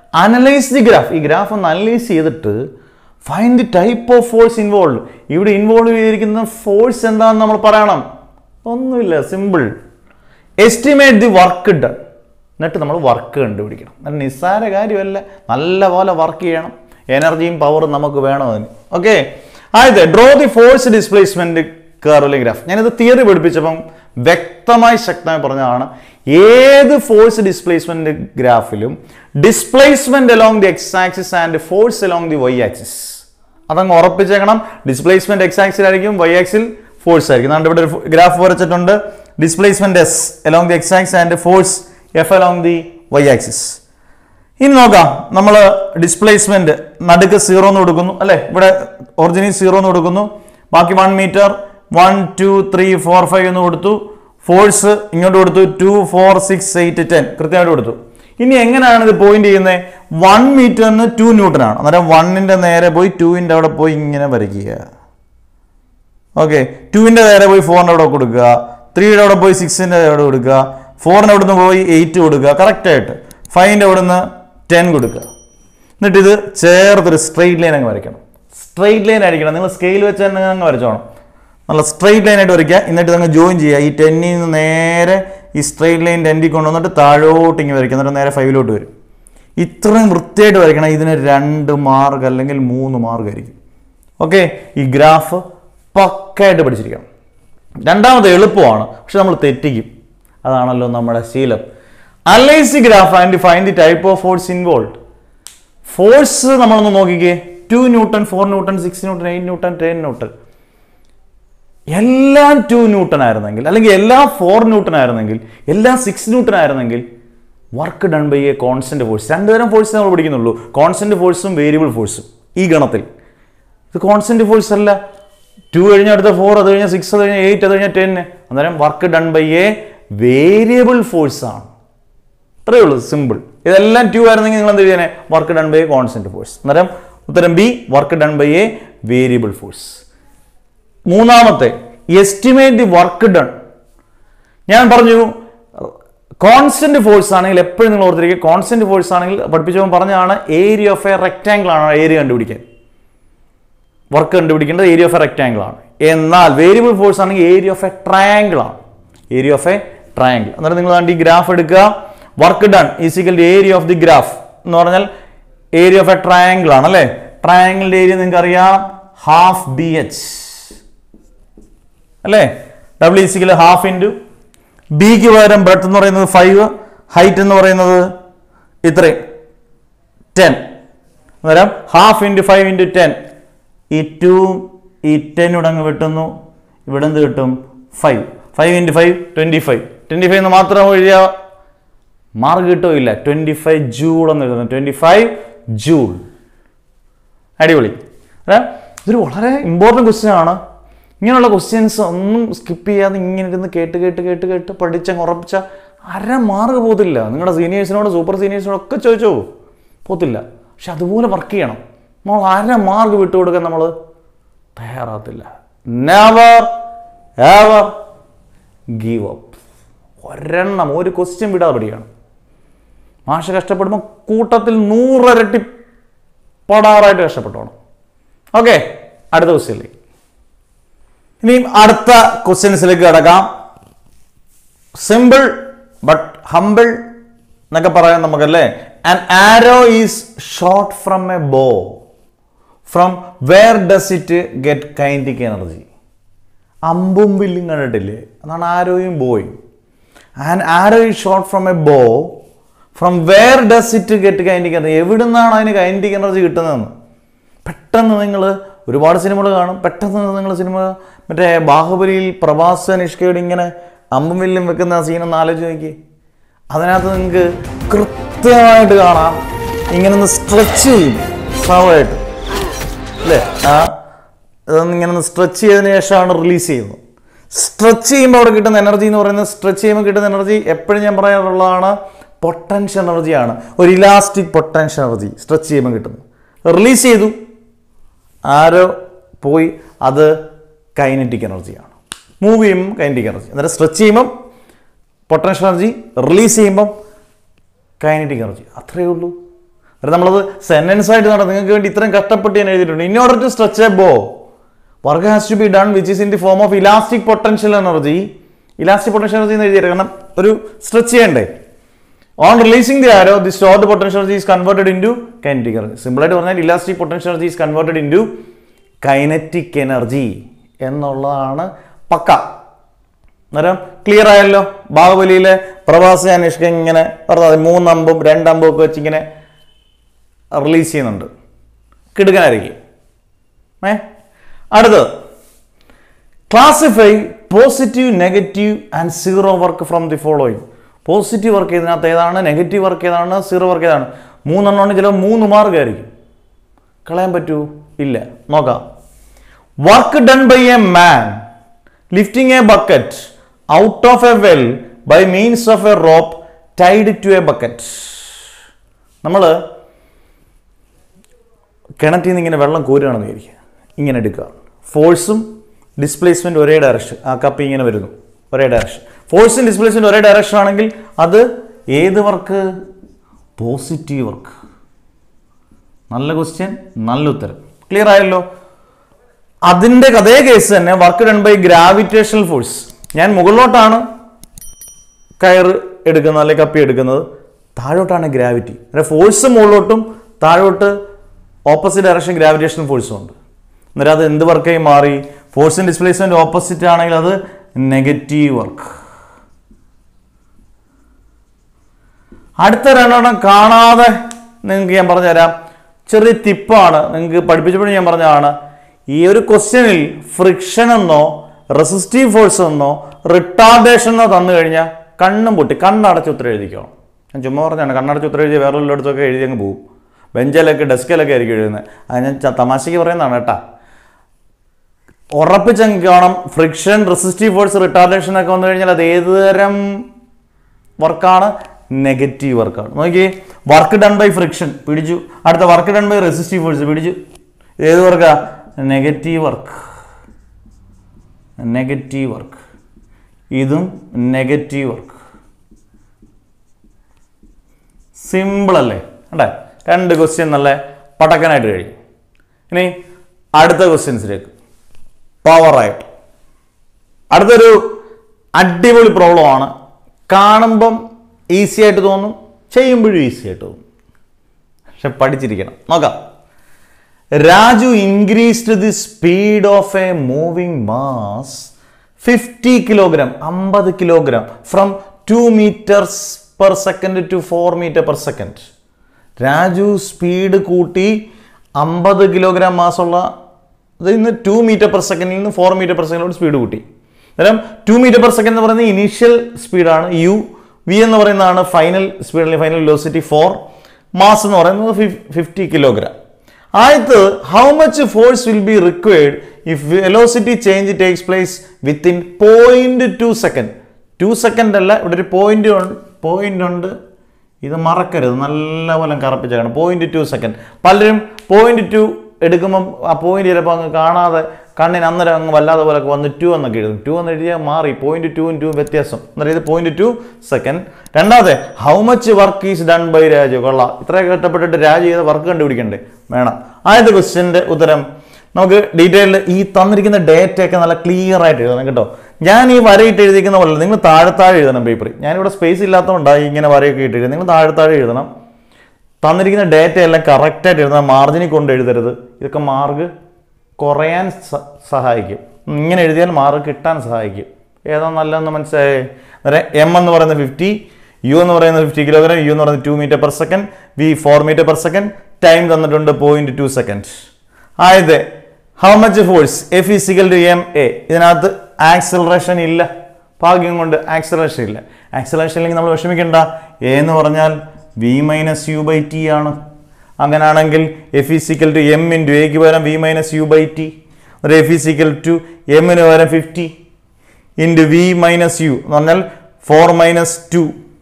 അനലൈസ് ദി ഗ്രാഫ് ഈ ഗ്രാഫ് ഒന്ന് അനലൈസ് ചെയ്തിട്ട് find the type of force involve ഇവിടെ ഇൻവോൾവ് ചെയ്തിരിക്കുന്ന ഫോഴ്സ് എന്താണെന്ന് നമ്മൾ പറയണം ഒന്നുമില്ല simple estimate the work done എന്നിട്ട് നമ്മൾ വർക്ക് കണ്ടുപിടിക്കണം അത് നിസ്സാര കാര്യമല്ല നല്ല പോലെ വർക്ക് ചെയ്യണം എനർജിയും പവറും നമുക്ക് വേണം അതിന് ഓക്കെ ആയത് ഡ്രോ ദി ഫോഴ്സ് ഡിസ്പ്ലേസ്മെന്റ് കർവലി ഗ്രാഫ് ഞാനിത് തിയറി പഠിപ്പിച്ചപ്പം വ്യക്തമായി ശക്തമായി പറഞ്ഞതാണ് ഏത് ഫോഴ്സ് ഡിസ്പ്ലേസ്മെന്റ് ഗ്രാഫിലും displacement along the X axis and force along the Y axis അതങ്ങ് ഉറപ്പിച്ചേക്കണം ഡിസ്പ്ലേസ്മെന്റ് എക്സ് ആക്സിലായിരിക്കും വൈ ആക്സിൽ ഫോഴ്സ് ആയിരിക്കും അതുകൊണ്ട് ഇവിടെ ഒരു ഗ്രാഫ് വരച്ചിട്ടുണ്ട് displacement S along the X axis and force F along the Y axis ഇനി നോക്കാം നമ്മൾ ഡിസ്പ്ലേസ്മെന്റ് നടുക്ക് സീറോ എന്ന് കൊടുക്കുന്നു അല്ലെ ഇവിടെ ഒറിജിനൽ സീറോ എന്ന് കൊടുക്കുന്നു ബാക്കി one metre one two three four five എന്ന് കൊടുത്തു ഫോഴ്സ് ഇങ്ങോട്ട് കൊടുത്തു two four six eight ten കൃത്യമായിട്ട് കൊടുത്തു ഇനി എങ്ങനെയാണ് ഇത് പോയിന്റ് ചെയ്യുന്നത് വൺ മീറ്ററിന് ടു ന്യൂട്ടൺ ആണ് അന്നേരം വണ്ണിന്റെ നേരെ പോയി ടുവിന്റെ അവിടെ പോയി ഇങ്ങനെ വരയ്ക്കുക ഓക്കെ ടുവിന്റെ നേരെ പോയി ഫോറിന്റെ അവിടെ കൊടുക്കുക ത്രീയുടെ അവിടെ പോയി സിക്സിന്റെ അവിടെ കൊടുക്കുക ഫോറിന്റെ അവിടെ നിന്ന് പോയി എയ്റ്റ് കൊടുക്കുക കറക്റ്റ് ആയിട്ട് ഫൈവിന്റെ അവിടെ നിന്ന് ടെൻ കൊടുക്കുക എന്നിട്ട് ഇത് ചേർത്തൊരു സ്ട്രെയിറ്റ് ലൈൻ അങ്ങ് വരയ്ക്കണം സ്ട്രെയിറ്റ് ലൈൻ ആയിരിക്കണം നിങ്ങൾ സ്കെയിൽ വെച്ച് തന്നെ അങ്ങ് വരച്ചോണം നല്ല സ്ട്രെയിറ്റ് ലൈൻ ആയിട്ട് വരയ്ക്കുക എന്നിട്ട് അങ്ങ് ജോയിൻ ചെയ്യുക ഈ ടെന്നിൽ നിന്ന് നേരെ ഈ സ്ട്രെയിറ്റ് ലൈൻ ടെൻറ്റിൽ കൊണ്ടുവന്നിട്ട് താഴോട്ട് ഇങ്ങനെ വരയ്ക്കുക എന്നിട്ട് നേരെ ഫൈവിലോട്ട് വരും ഇത്രയും വൃത്തിയായിട്ട് വരയ്ക്കണം ഇതിന് രണ്ട് മാർക്ക് അല്ലെങ്കിൽ മൂന്ന് മാർക്ക് ആയിരിക്കും ഓക്കെ ഈ ഗ്രാഫ് പക്കായിട്ട് പഠിച്ചിരിക്കണം രണ്ടാമത് എളുപ്പമാണ് പക്ഷെ നമ്മൾ തെറ്റിക്കും അതാണല്ലോ നമ്മുടെ ശീലം analyse the graph and find the type of force involve force നമ്മളൊന്ന് നോക്കിക്കേ two newton four newton six newton eight newton ten newton എല്ലാം ടു ന്യൂട്ടൺ ആയിരുന്നെങ്കിൽ അല്ലെങ്കിൽ എല്ലാം ഫോർ ന്യൂട്ടൺ ആയിരുന്നെങ്കിൽ എല്ലാം സിക്സ് ന്യൂട്ടൺ ആയിരുന്നെങ്കിൽ work done by a constant force രണ്ടുതരം ഫോഴ്സ് നമ്മൾ പഠിക്കുന്നുള്ളൂ കോൺസ്റ്റന്റ് ഫോഴ്സും വേരിയബിൾ ഫോഴ്സും ഈ ഗണത്തിൽ ഇത് കോൺസ്റ്റന്റ് ഫോഴ്സ് അല്ല ടു കഴിഞ്ഞ അടുത്ത ഫോർ അത് കഴിഞ്ഞാൽ സിക്സ് അത് കഴിഞ്ഞാൽ എയ്റ്റ് അത് കഴിഞ്ഞാൽ ടെൻ അന്നേരം work done by a variable force ആണ് അത്രയേ ഉള്ളൂ സിമ്പിൾ ഇതെല്ലാം ടു ആയിരുന്നെങ്കിൽ നിങ്ങൾ എന്ത് ചെയ്യാനെ work done by a constant force അന്നേരം ഉത്തരം B work done by a variable force മൂന്നാമത്തെ എസ്റ്റിമേറ്റ് ദി വർക്ക് ഡൺ ഞാൻ പറഞ്ഞു കോൺസ്റ്റന്റ് ഫോഴ്സ് ആണെങ്കിൽ എപ്പോഴും നിങ്ങൾ ഓർത്തിരിക്കുക കോൺസ്റ്റന്റ് ഫോഴ്സ് ആണെങ്കിൽ പഠിപ്പിച്ചപ്പോൾ പറഞ്ഞതാണ് ഏരിയ ഓഫ് എ റെക്ടാങ്കിൾ ആണ് ഏരിയ കണ്ടുപിടിക്കാൻ വർക്ക് കണ്ടുപിടിക്കേണ്ടത് ഏരിയ ഓഫ് എ റെക്ടാങ്കിൾ ആണ് എന്നാൽ വേരിയബിൾ ഫോഴ്സ് ആണെങ്കിൽ area of A triangle area of of A ട്രയാങ്കിൾ അന്നേരം നിങ്ങൾ കണ്ട് ഈ ഗ്രാഫ് എടുക്കുക work done is equal area of the graph എന്ന് പറഞ്ഞാൽ ഏരിയ ഓഫ് എ ട്രയാങ്കിൾ ആണ് അല്ലേ ട്രയാങ്കിളിന്റെ ഏരിയ നിങ്ങൾക്ക് അറിയാം ഹാഫ് ബി എച്ച് അല്ലേ ഡബ്ല്യു ഈസിക്കൽ ഹാഫ് ഇൻറ്റു ബിക്ക് പകരം ബ്രെഡ് എന്ന് പറയുന്നത് ഫൈവ് ഹൈറ്റ് എന്ന് പറയുന്നത് ഇത്രയും ടെൻ അന്നേരം half into five into ten ഈ ടു ഈ ടെൻ ഇവിടെ അങ്ങ് വെട്ടുന്നു ഇവിടെ എന്ത് കിട്ടും five five into five twenty five twenty five എന്ന് മാത്രം എഴുതിയ മാർക്ക് കിട്ടുമില്ല ട്വൻറ്റി ഫൈവ് ജൂൾ എന്ന് എഴുതുന്നു ട്വൻറ്റി ഫൈവ് ജൂൾ അടിപൊളി അല്ലേ? ഇതൊരു വളരെ ഇമ്പോർട്ടൻറ്റ് ക്വസ്റ്റ്യൻ ആണ് ഇങ്ങനെയുള്ള ക്വസ്റ്റ്യൻസ് ഒന്നും സ്കിപ്പ് ചെയ്യാതെ ഇങ്ങനെ ഇരുന്ന് കേട്ട് കേട്ട് കേട്ട് കേട്ട് പഠിച്ചങ്ങ് ഉറപ്പിച്ച അര മാർക്ക് പോകത്തില്ല നിങ്ങളുടെ സീനിയേഴ്സിനോട് സൂപ്പർ സീനിയേഴ്സിനോട് ഒക്കെ ചോദിച്ചോ പോകത്തില്ല പക്ഷെ അതുപോലെ വർക്ക് ചെയ്യണം നമ്മൾ അര മാർക്ക് വിട്ടുകൊടുക്കാൻ നമ്മൾ തയ്യാറാകത്തില്ല നെവർ എവർ ഗീവ് അപ്പ് ഒരെണ്ണം ഒരു ക്വസ്റ്റ്യൻ വിടാതെ പഠിക്കണം മാഷ കഷ്ടപ്പെടുമ്പോൾ കൂട്ടത്തിൽ നൂറരട്ടി പടാറായിട്ട് കഷ്ടപ്പെട്ടോണം ഓക്കെ അടുത്ത ക്വസ്റ്റ്യനിലേക്ക് ഇനിയും അടുത്ത ക്വസ്റ്റ്യൻസിലേക്ക് കിടക്കാം സിമ്പിൾ ബട്ട് ഹമ്പിൾ എന്നൊക്കെ പറയാം നമുക്കല്ലേ an arrow is shot from a bow from where does it get kinetic energy അമ്പും വില്ലും കണ്ടിട്ടില്ലേ അതാണ് ആരോയും ബോയും an arrow is shot from a bow from where does it get kinetic energy എവിടെ നിന്നാണ് അതിന് കൈൻഡിക് എനർജി കിട്ടുന്നതെന്ന് പെട്ടെന്ന് നിങ്ങൾ ഒരുപാട് സിനിമകൾ കാണും പെട്ടെന്ന് നിങ്ങൾ സിനിമ മറ്റേ ബാഹുബലിയിൽ പ്രഭാസ നിഷ്കയുടെ ഇങ്ങനെ അമ്പും വില്ലും വെക്കുന്ന സീനൊന്ന് ആലോചിച്ച് നോക്കി അതിനകത്ത് നിങ്ങൾക്ക് കൃത്യമായിട്ട് കാണാം ഇങ്ങനെ ഒന്ന് സ്ട്രെച്ച് ചെയ്യും സ്വാഭാവികമായിട്ട് അല്ലേ ആ ഇതൊന്ന് ഇങ്ങനെ ഒന്ന് സ്ട്രെച്ച് ചെയ്തതിന് ശേഷമാണ് റിലീസ് ചെയ്യുന്നത് സ്ട്രെച്ച് ചെയ്യുമ്പോൾ അവിടെ കിട്ടുന്ന എനർജി എന്ന് പറയുന്നത് സ്ട്രെച്ച് ചെയ്യുമ്പോൾ കിട്ടുന്ന എനർജി എപ്പോഴും ഞാൻ പറയാറുള്ളതാണ് പൊട്ടൻഷ്യൽ എനർജിയാണ് ഒരു ഇലാസ്റ്റിക് പൊട്ടൻഷ്യൽ എനർജി സ്ട്രെച്ച് ചെയ്യുമ്പോൾ കിട്ടുന്നത് റിലീസ് ചെയ്തു ആരോ പോയി അത് കൈനറ്റിക് എനർജിയാണ് മൂവ് ചെയ്യുമ്പോൾ കൈനറ്റിക് എനർജി അന്നേരം സ്ട്രെച്ച് ചെയ്യുമ്പം പൊട്ടൻഷ്യൽ എനർജി റിലീസ് ചെയ്യുമ്പം കൈനറ്റിക് എനർജി അത്രയേ ഉള്ളൂ അത് നമ്മളത് സെന്റൻസ് ആയിട്ട് നടത്തും നിങ്ങൾക്ക് വേണ്ടി ഇത്രയും കഷ്ടപ്പെട്ട് ഞാൻ എഴുതിയിട്ടുണ്ട് in order to stretch a bow work has to be done which is in the form of elastic potential energy elastic potential energy എന്ന് എഴുതിയിട്ട് കാരണം ഒരു സ്ട്രെച്ച് ചെയ്യണ്ടേ on releasing the arrow the stored potential energy is converted into kinetic energy സിമ്പിളായിട്ട് പറഞ്ഞാൽ elastic potential energy is converted into kinetic energy എന്നുള്ളതാണ് പക്ക അന്നേരം ക്ലിയർ ആയല്ലോ ബാഹുബലിയിലെ പ്രവാസി അന്വേഷിക്ക ഇങ്ങനെ പറഞ്ഞാൽ മൂന്നമ്പും രണ്ടമ്പും ഒക്കെ വെച്ച് ഇങ്ങനെ റിലീസ് ചെയ്യുന്നുണ്ട് കിടുക്കനായിരിക്കും ഏ അടുത്തത് classify positive negative and zero work from the following positive work ഇതിനകത്ത് ഏതാണ് നെഗറ്റീവ് വർക്ക് ഏതാണ് സീറോ വർക്ക് ഏതാണ് മൂന്നെണ്ണം ഉണ്ട് ചിലപ്പോൾ മൂന്ന് മാർഗമായിരിക്കും കളയാൻ പറ്റൂ ഇല്ല നോക്കാം work done by a man lifting a bucket out of a well by means of a rope tied to a bucket നമ്മൾ കിണറ്റിൽ നിന്ന് ഇങ്ങനെ വെള്ളം കോരുകയാണെന്ന് വിചാരിക്കുക ഇങ്ങനെ എടുക്കുക ഫോഴ്സും ഡിസ്പ്ലേസ്മെൻറ്റ് ഒരേ ഡയറക്ഷൻ ആ കപ്പി ഇങ്ങനെ വരുന്നു ഒരേ ഡയറക്ഷൻ ഫോഴ്സും ഡിസ്പ്ലേസ്മെൻറ്റ് ഒരേ ഡയറക്ഷൻ ആണെങ്കിൽ അത് ഏത് വർക്ക് പോസിറ്റീവ് വർക്ക് നല്ല ക്വസ്റ്റ്യൻ നല്ല ഉത്തരം ക്ലിയർ ആയല്ലോ അതിൻ്റെ അതേ കേസ് തന്നെ work done by gravitational force ഞാൻ മുകളിലോട്ടാണ് കയറ് എടുക്കുന്നത് അല്ലെങ്കിൽ കപ്പി എടുക്കുന്നത് താഴോട്ടാണ് ഗ്രാവിറ്റി അതായത് ഫോഴ്സ് മുകളിലോട്ടും താഴോട്ട് ഓപ്പോസിറ്റ് ഡയറക്ഷൻ ഗ്രാവിറ്റേഷണൽ ഫോഴ്സും ഉണ്ട് അന്നേരം അത് എന്ത് വർക്കായി മാറി ഫോഴ്സ് ആൻഡ് ഡിസ്പ്ലേസ്മെന്റ് ഓപ്പോസിറ്റ് ആണെങ്കിൽ അത് നെഗറ്റീവ് വർക്ക് അടുത്ത രണ്ടെണ്ണം കാണാതെ നിങ്ങൾക്ക് ഞാൻ പറഞ്ഞുതരാം ചെറിയ ടിപ്പാണ് നിങ്ങൾക്ക് പഠിപ്പിച്ചപ്പോഴും ഞാൻ പറഞ്ഞതാണ് ഈ ഒരു ക്വസ്റ്റ്യനിൽ ഫ്രിക്ഷൻ എന്നോ റെസിസ്റ്റീവ് ഫോഴ്സ് എന്നോ റിട്ടാർഡേഷൻ എന്നോ തന്നു കഴിഞ്ഞാൽ കണ്ണും പൊട്ടി കണ്ണടച്ച് ഉത്തരം എഴുതിക്കണം ഞാൻ ചുമ്മാ പറഞ്ഞാണ് കണ്ണടച്ച് ഉത്തരം എഴുതി വേറെ ഉള്ളിടത്തൊക്കെ എഴുതി അങ്ങ് പോകും ബെഞ്ചിലൊക്കെ ഡെസ്കിലൊക്കെ ആയിരിക്കും എഴുതുന്നത് അത് ഞാൻ ച- തമാശയ്ക്ക് പറയുന്നതാണ് കേട്ടാ ഉറപ്പിച്ചങ്ങ് കാണാം ഫ്രിക്ഷൻ റെസിസ്റ്റീവ് ഫോഴ്സ് റിട്ടാർഡേഷൻ ഒക്കെ വന്നു കഴിഞ്ഞാൽ അത് ഏത് തരം വർക്കാണ് നെഗറ്റീവ് വർക്കാണ് നോക്കി വർക്ക് ഡൺ ബൈ ഫ്രിക്ഷൻ പിടിച്ചു അടുത്ത work done by resistive force പിടിച്ചു ഇത് ഏത് വർക്കാ നെഗറ്റീവ് വർക്ക് നെഗറ്റീവ് വർക്ക് ഇതും നെഗറ്റീവ് വർക്ക് സിമ്പിൾ അല്ലേ അല്ലേ രണ്ട് ക്വസ്റ്റ്യൻ നല്ല പടക്കനായിട്ട് കഴിയും ഇനി അടുത്ത ക്വസ്റ്റ്യൻസിലേക്ക് പവറായിട്ട് അടുത്തൊരു അടിപൊളി പ്രോബ്ലം ആണ് കാണുമ്പം ഈസി ആയിട്ട് തോന്നും ചെയ്യുമ്പോഴും ഈസി ആയിട്ട് തോന്നും പക്ഷെ പഠിച്ചിരിക്കണം നോക്കാം Raju increased the speed of a moving mass fifty kilogram അമ്പത് kilogram from two metres per second to four metre per second Raju speed കൂട്ടി അമ്പത് കിലോഗ്രാം മാസമുള്ള ഇതിൽ നിന്ന് ടു മീറ്റർ പെർ സെക്കൻഡിൽ നിന്ന് ഫോർ മീറ്റർ പെർ സെക്കൻഡിലോട്ട് സ്പീഡ് കൂട്ടി അന്നേരം ടു മീറ്റർ പെർ സെക്കൻഡ് എന്ന് പറയുന്നത് ഇനീഷ്യൽ സ്പീഡാണ് യു വി എന്ന് പറയുന്നതാണ് ഫൈനൽ സ്പീഡ് അല്ലെങ്കിൽ ഫൈനൽ വെലോസിറ്റി ഫോർ മാസ് എന്ന് പറയുന്നത് ഫിഫ്റ്റി കിലോഗ്രാം ആദ്യത്ത് how much force will be required if velocity change takes place within point two second two second അല്ല ഇവിടെ ഒരു പോയിന്റ് പോയിന്റ് ഉണ്ട് ഇത് മറക്കരുത് നല്ലപോലെ കറപ്പിച്ചാണ് പോയിന്റ് ടു സെക്കൻഡ് പലരും പോയിന്റ് ടു എടുക്കുമ്പം ആ പോയിന്റ് ചിലപ്പോൾ അങ്ങ് കാണാതെ കണ്ണിന് അന്നേരം അങ്ങ് വല്ലാതെ പോലെ വന്ന് ടു എന്നൊക്കെ എഴുതും ടു എന്ന് എഴുതിയാൽ മാറി പോയിന്റ് ടു ടു വ്യത്യാസം അന്നേരം ഇത് പോയിന്റ് ടു സെക്കൻഡ് രണ്ടാമത്തെ how much work is done by Raju കൊള്ളാം ഇത്രയൊക്കെ കഷ്ടപ്പെട്ടിട്ട് രാജു ചെയ്ത വർക്ക് കണ്ടുപിടിക്കണ്ടേ വേണം ആദ്യത്തെ ക്വസ്റ്റ്യൻ്റെ ഉത്തരം നമുക്ക് ഡീറ്റെയിൽഡ് ഈ തന്നിരിക്കുന്ന ഡേറ്റ ഒക്കെ നല്ല ക്ലിയർ ആയിട്ട് എഴുതണം കേട്ടോ ഞാൻ ഈ വരയിട്ട് എഴുതിക്കുന്ന പോലെ നിങ്ങൾ താഴെ താഴെ എഴുതണം പേപ്പറിൽ ഞാനിവിടെ സ്പേസ് ഇല്ലാത്തതുകൊണ്ടാണ് ഇങ്ങനെ വരയൊക്കെ ഇട്ട് എഴുതി നിങ്ങൾ താഴെ താഴെ എഴുതണം തന്നിരിക്കുന്ന ഡേറ്റ എല്ലാം കറക്റ്റായിട്ട് എഴുതണം മാർജിനിൽ കൊണ്ട് എഴുതരുത് ഇതൊക്കെ മാർക്ക് കുറയാൻ സ- സഹായിക്കും ഇങ്ങനെ എഴുതിയാൽ മാർക്ക് കിട്ടാൻ സഹായിക്കും ഏതാ നല്ലതെന്ന് മനസ്സിലായേ അന്നേരം എം എന്ന് പറയുന്നത് ഫിഫ്റ്റി യു എന്ന് പറയുന്നത് ഫിഫ്റ്റി കിലോഗ്രാം യു എന്ന് പറയുന്നത് two metre per second V four metre per second time തന്നിട്ടുണ്ട് പോയിന്റ് ടു സെക്കൻഡ് ആയത് how much force a F is equal to M A ഇതിനകത്ത് ആക്സിലറേഷൻ ഇല്ല ഭാഗ്യം കൊണ്ട് ആക്സിലറേഷൻ ഇല്ല ആക്സിലറേഷൻ ഇല്ലെങ്കിൽ നമ്മൾ വിഷമിക്കണ്ട എ എന്ന് പറഞ്ഞാൽ V minus U by T ആണ് അങ്ങനെയാണെങ്കിൽ F is equal to M into എക്ക് പകരം V minus U by T ഒരു എഫ് ഇസിക്കൽ ടു എമ്മിന് പകരം fifty into V minus U എന്ന് പറഞ്ഞാൽ ഫോർ മൈനസ് ടു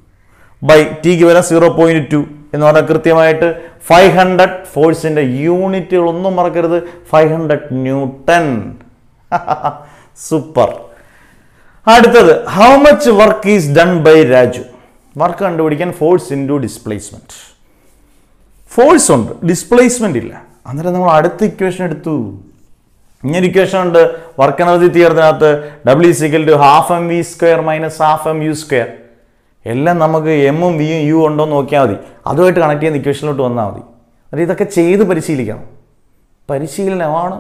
ബൈ ടിക്ക് പകരം സീറോ പോയിന്റ് ടു എന്ന് പറഞ്ഞാൽ കൃത്യമായിട്ട് ഫൈവ് ഹൺഡ്രഡ് ഫോഴ്സിൻ്റെ യൂണിറ്റുകൾ ഒന്നും മറക്കരുത് ഫൈവ് ഹൺഡ്രഡ് ന്യൂട്ടൺ സൂപ്പർ അടുത്തത് how much work is done by Raju work കണ്ടുപിടിക്കാൻ ഫോഴ്സ് ഇൻറ്റു ഡിസ്പ്ലേസ്മെൻറ്റ് ഫോഴ്സ് ഉണ്ട് ഡിസ്പ്ലേസ്മെന്റ് ഇല്ല അന്നേരം നമ്മൾ അടുത്ത ഇക്വേഷൻ എടുത്തു ഇങ്ങനെ ഇക്വേഷൻ ഉണ്ട് വർക്ക് എനർജി തിയറത്തിനകത്ത് W equal to half M V square minus half M U square എല്ലാം നമുക്ക് എമ്മും വിയും യു ഉണ്ടോ എന്ന് നോക്കിയാൽ മതി അതുമായിട്ട് കണക്ട് ചെയ്യുന്ന ഇക്വേഷനിലോട്ട് വന്നാൽ മതി അത് ഇതൊക്കെ ചെയ്ത് പരിശീലിക്കണം പരിശീലനമാണ്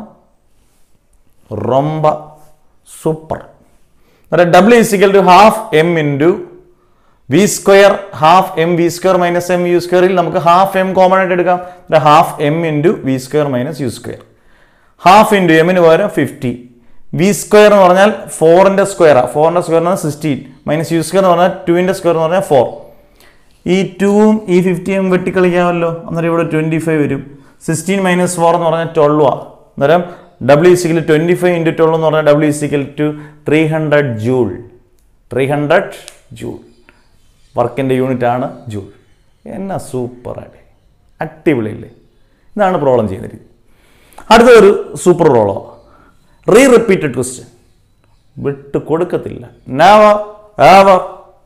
റൊമ്പ സൂപ്പർ അന്നേരം W is equal to half M into V square half M V square minus M U സ്ക്വയറിൽ നമുക്ക് ഹാഫ് എം കോമൺ ആയിട്ട് എടുക്കാം half M into V square minus U square half into എമ്മിന് പകരം ഫിഫ്റ്റി വി സ്ക്വയർ എന്ന് പറഞ്ഞാൽ ഫോറിൻ്റെ സ്ക്വയറാണ് ഫോറിൻ്റെ സ്ക്വയർ എന്ന് പറഞ്ഞാൽ സിക്സ്റ്റീൻ മൈനസ് യു സ്ക്വയർ എന്ന് പറഞ്ഞാൽ ടുവിൻ്റെ സ്ക്വയർ എന്ന് പറഞ്ഞാൽ ഫോർ ഈ ടൂവും ഈ ഫിഫ്റ്റിയും വെട്ടിക്കളിക്കാമല്ലോ അന്നേരം ഇവിടെ ട്വൻറ്റി ഫൈവ് വരും സിക്സ്റ്റീൻ മൈനസ് ഫോർ എന്ന് പറഞ്ഞാൽ ട്വൽവ് ആ അന്നേരം W equal twenty five into twelve എന്ന് പറഞ്ഞാൽ W equal to three hundred joule three hundred joule വർക്കിൻ്റെ യൂണിറ്റ് ആണ് ജൂൾ എന്നാ സൂപ്പറായിട്ട് അടിപൊളിയല്ലേ ഇതാണ് പ്രോബ്ലം ചെയ്യുന്ന രീതി അടുത്ത ഒരു super problem re repeated question വിട്ട് കൊടുക്കത്തില്ല never ever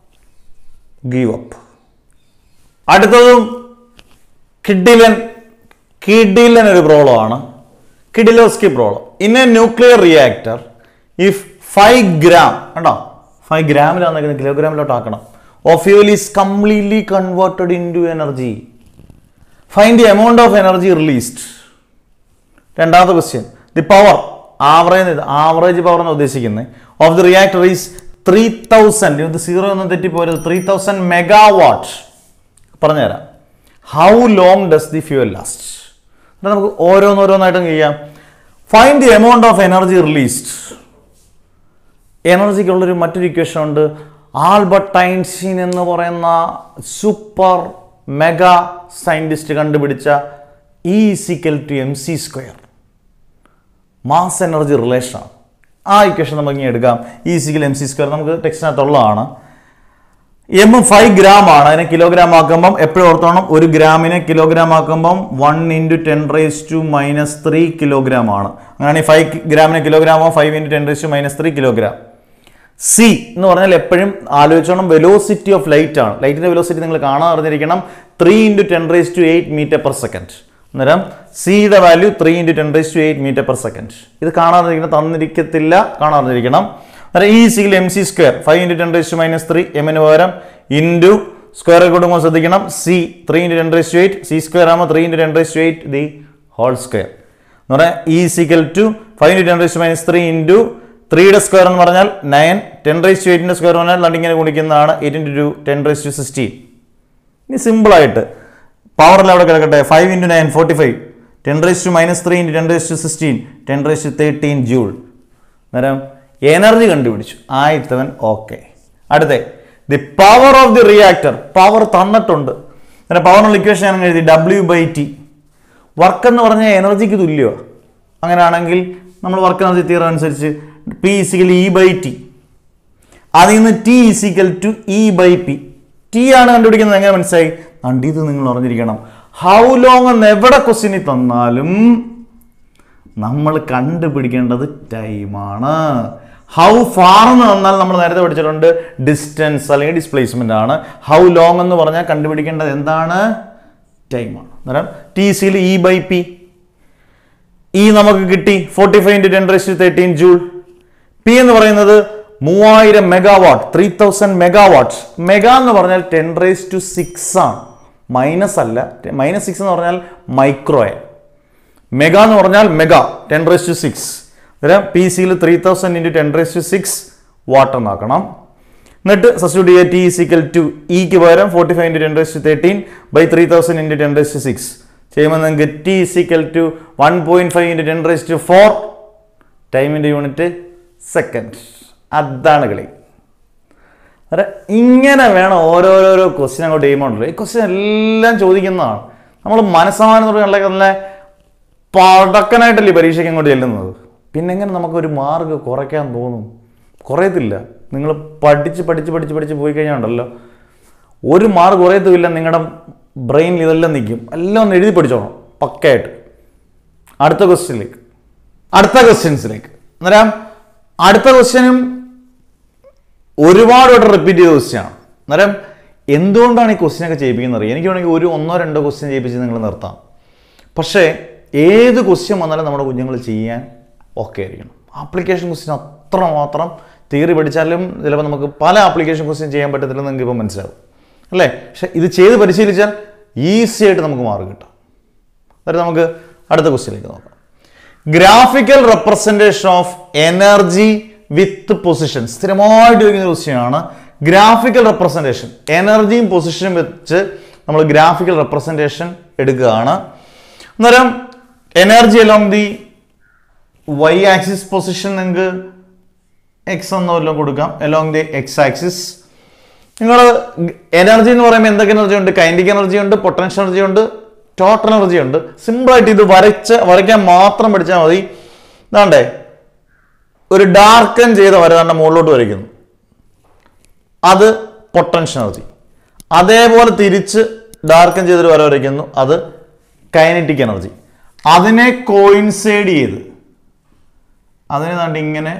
ഗീവ് അപ്പ് അടുത്തതും കിഡിലൻ കിഡിലൻ ഒരു പ്രോബ്ലം ആണ് കിഡിലോസ്കി problem in a nuclear reactor if five gram കണ്ടോ ഫൈവ് ഗ്രാമിലാണെങ്കിൽ കിലോഗ്രാമിലോട്ട് ആക്കണം of fuel is completely converted into energy find the amount of energy released രണ്ടാമത്തെ question the power average average power എന്ന് ഉദ്ദേശിക്കുന്നത് of the reactor is three thousand ഇത് zero ഒന്നും തെറ്റിപ്പോരുത് ത്രീ തൗസൻഡ് മെഗാ വാട്ട് പറഞ്ഞുതരാം how long does the fuel last നമുക്ക് ഓരോന്നോരോന്നായിട്ടും ചെയ്യാം find the amount of energy released എനർജിക്കുള്ളൊരു മറ്റൊരു ഇക്വേഷൻ ഉണ്ട് ആൽബർട്ട് ഐൻസ്റ്റീൻ എന്ന് പറയുന്ന സൂപ്പർ മെഗാ സയൻറ്റിസ്റ്റ് കണ്ടുപിടിച്ച E equal to M C square mass energy relation ആ ഇക്വേഷൻ നമുക്ക് ഇങ്ങനെ എടുക്കാം E equal M C square നമുക്ക് ടെക്സ്റ്റിനകത്തുള്ളതാണ് എം ഫൈവ് ഗ്രാം ആണ് അതിനെ കിലോഗ്രാം ആക്കുമ്പം എപ്പോഴും ഓർത്തോണം ഒരു ഗ്രാമിനെ കിലോഗ്രാം ആക്കുമ്പം one into ten raise to minus three kilogram ആണ് അങ്ങനെയാണെങ്കിൽ ഫൈവ് ഗ്രാമിനെ കിലോഗ്രാം ആകുമ്പോൾ five into ten raise to minus three kilogram C എന്ന് പറഞ്ഞാൽ എപ്പോഴും ആലോചിച്ചോണം വെലോസിറ്റി ഓഫ് ലൈറ്റ് ആണ് ലൈറ്റിന്റെ വെലോസിറ്റി നിങ്ങൾ കാണാൻ അറിഞ്ഞിരിക്കണം three into ten raise to eight metre per second അന്നേരം സിയുടെ value three into ten raise to eight metre per second ഇത് കാണാതിരിക്കണം തന്നിരിക്കത്തില്ല കാണാതിരിക്കണം അന്നേരം ഈ സിയിൽ M C square five into ten raise to minus three എമ്മിന് പകരം ഇൻറ്റു സ്ക്വയർ കൊടുക്കുമ്പോൾ ശ്രദ്ധിക്കണം C three into ten raise to eight C square ആകുമ്പോൾ three into ten raise to eight the whole square എന്ന് പറഞ്ഞാൽ ഈ സിക്കൽ to five into ten raise to minus three into ത്രീയുടെ square എന്ന് പറഞ്ഞാൽ നയൻ ടെൻ റേസ് ടു എയ്റ്റിൻ്റെ square പറഞ്ഞാൽ നണ്ടിങ്ങനെ ഗുണിക്കുന്നതാണ് eight into two ten raise to sixteen ഇനി സിമ്പിളായിട്ട് പവറിൽ അവിടെ കിടക്കട്ടെ five into nine forty five ten raise to minus three into ten raise to sixteen ten raise to thirteen joule അന്നേരം എനർജി കണ്ടുപിടിച്ചു ആയിരത്തവൻ ഓക്കെ അടുത്തേ the power of the reactor power തന്നിട്ടുണ്ട് അന്നേരം പവറിനുള്ള ഇക്വേഷൻ ഞാൻ എഴുതി ഡബ്ല്യു ബൈ ടി വർക്ക് എന്ന് പറഞ്ഞാൽ എനർജിക്ക് തുല്യമാണ് അങ്ങനെയാണെങ്കിൽ നമ്മൾ വർക്ക് എനർജി തീർ അനുസരിച്ച് P is equal E by T അതിൽ നിന്ന് T is equal to E by P T ആണ് കണ്ടുപിടിക്കുന്നത് എങ്ങനെ മനസ്സിലായി അണ്ട് ഇത് നിങ്ങൾ അറിഞ്ഞിരിക്കണം ഹൗ ലോങ് എന്ന് എവിടെ ക്വസ്റ്റ്യനിൽ തന്നാലും നമ്മൾ കണ്ടുപിടിക്കേണ്ടത് ടൈമാണ് ഹൗ ഫാർ എന്ന് തന്നാൽ നമ്മൾ നേരത്തെ പഠിച്ചിട്ടുണ്ട് ഡിസ്റ്റൻസ് അല്ലെങ്കിൽ ഡിസ്പ്ലേസ്മെന്റ് ആണ് ഹൗ ലോങ് എന്ന് പറഞ്ഞാൽ കണ്ടുപിടിക്കേണ്ടത് എന്താണ് ടൈമാണ് അന്നേരം ടി സിയിൽ ഇ ബൈ പി ഇ നമുക്ക് കിട്ടി forty five into ten raise thirteen joule P എന്ന് പറയുന്നത് മൂവായിരം megawatt three thousand megawatt mega എന്ന് പറഞ്ഞാൽ ടെൻ റേസ് ടു സിക്സ് ആണ് മൈനസ് അല്ല മൈനസ് സിക്സ് എന്ന് പറഞ്ഞാൽ മൈക്രോയ മെഗാ എന്ന് പറഞ്ഞാൽ mega ten raise to six അന്നേരം പി സിയിൽ three thousand into ten raise to six watt എന്നാക്കണം എന്നിട്ട് സബ്സ്റ്റിറ്റ്യൂട്ട് ചെയ്യുക ടി സിക്കൽ ടു ഇക്ക് പകരം forty five into ten raise to thirteen by three thousand into ten raise to six ചെയ്യുമ്പോൾ നിങ്ങൾക്ക് T equal to one point five into ten raise to four ടൈമിൻ്റെ unit second അതാണ് കളി അതെ ഇങ്ങനെ വേണം ഓരോരോരോ ക്വസ്റ്റ്യൻ അങ്ങോട്ട് ചെയ്യുമ്പോണ്ടല്ലോ ഈ ക്വസ്റ്റ്യൻ എല്ലാം ചോദിക്കുന്നതാണ് നമ്മൾ മനസ്സമാനത്തോടെ നല്ല നല്ല പടക്കനായിട്ടല്ലേ പരീക്ഷയ്ക്ക് അങ്ങോട്ട് ചെല്ലുന്നത് പിന്നെ എങ്ങനെ നമുക്കൊരു മാർക്ക് കുറയ്ക്കാൻ തോന്നും കുറയത്തില്ല നിങ്ങൾ പഠിച്ച് പഠിച്ച് പഠിച്ച് പഠിച്ച് പോയി കഴിഞ്ഞാൽ ഉണ്ടല്ലോ ഒരു മാർക്ക് കുറയത്തുമില്ല നിങ്ങളുടെ ബ്രെയിനിൽ ഇതെല്ലാം നിൽക്കും എല്ലാം ഒന്ന് എഴുതി പഠിച്ചോണം പക്കയായിട്ട് അടുത്ത ക്വസ്റ്റ്യനിലേക്ക് അടുത്ത ക്വസ്റ്റ്യൻസിലേക്ക് അന്നേരം അടുത്ത ക്വസ്റ്റ്യനും ഒരുപാട് വട്ടം റിപ്പീറ്റ് ചെയ്ത ക്വസ്റ്റ്യനാണ് അന്നേരം എന്തുകൊണ്ടാണ് ഈ ക്വസ്റ്റ്യൻ ഒക്കെ ചെയ്യിപ്പിക്കുന്നത് അറിയാം എനിക്ക് വേണമെങ്കിൽ ഒരു ഒന്നോ രണ്ടോ ക്വസ്റ്റ്യൻ ചെയ്യിപ്പിച്ച് നിങ്ങൾ നിർത്താം പക്ഷേ ഏത് ക്വസ്റ്റ്യൻ വന്നാലും നമ്മുടെ കുഞ്ഞുങ്ങൾ ചെയ്യാൻ ഓക്കെ ആയിരിക്കണം ആപ്ലിക്കേഷൻ ക്വസ്റ്റ്യൻ അത്രമാത്രം തിയറി പഠിച്ചാലും ചിലപ്പോൾ നമുക്ക് പല ആപ്ലിക്കേഷൻ ക്വസ്റ്റ്യൻ ചെയ്യാൻ പറ്റത്തില്ലെന്ന് നിങ്ങൾക്ക് ഇപ്പോൾ മനസ്സിലാവും അല്ലേ പക്ഷെ ഇത് ചെയ്ത് പരിശീലിച്ചാൽ ഈസി ആയിട്ട് നമുക്ക് മാർക്ക് കിട്ടും അതായത് നമുക്ക് അടുത്ത ക്വസ്റ്റ്യനിലേക്ക് നോക്കാം graphical representation of energy with position സ്ഥിരമായിട്ട് ചോദിക്കുന്ന ക്വസ്റ്റ്യൻ ആണ് ഗ്രാഫിക്കൽ റെപ്രസെൻറ്റേഷൻ എനർജിയും പൊസിഷനും വെച്ച് നമ്മൾ ഗ്രാഫിക്കൽ റെപ്രസെൻറ്റേഷൻ എടുക്കുകയാണ് അന്നേരം energy along the Y axis position നിങ്ങൾക്ക് എക്സ് എന്നോ വല്ലതും കൊടുക്കാം അലോങ് ദി എക്സ് ആക്സിസ് നിങ്ങൾ എനർജി എന്ന് പറയുമ്പോൾ എന്തൊക്കെ എനർജി ഉണ്ട് കൈൻഡിക് എനർജി ഉണ്ട് പൊട്ടൻഷ്യൽ എനർജി ഉണ്ട് ടോട്ടൽ എനർജി ഉണ്ട് സിമ്പിളായിട്ട് ഇത് വരച്ച് വരയ്ക്കാൻ മാത്രം പഠിച്ചാൽ മതി ഇതാണ്ടേ ഒരു ഡാർക്കൻ ചെയ്ത വര തന്നെ മുകളിലോട്ട് വരയ്ക്കുന്നു അത് പൊട്ടൻഷ്യൽ എനർജി അതേപോലെ തിരിച്ച് ഡാർക്കൻ ചെയ്തൊരു വര വരയ്ക്കുന്നു അത് കൈനറ്റിക് എനർജി അതിനെ കോയിൻസൈഡ് ചെയ്ത് അതിനെ കണ്ട് ഇങ്ങനെ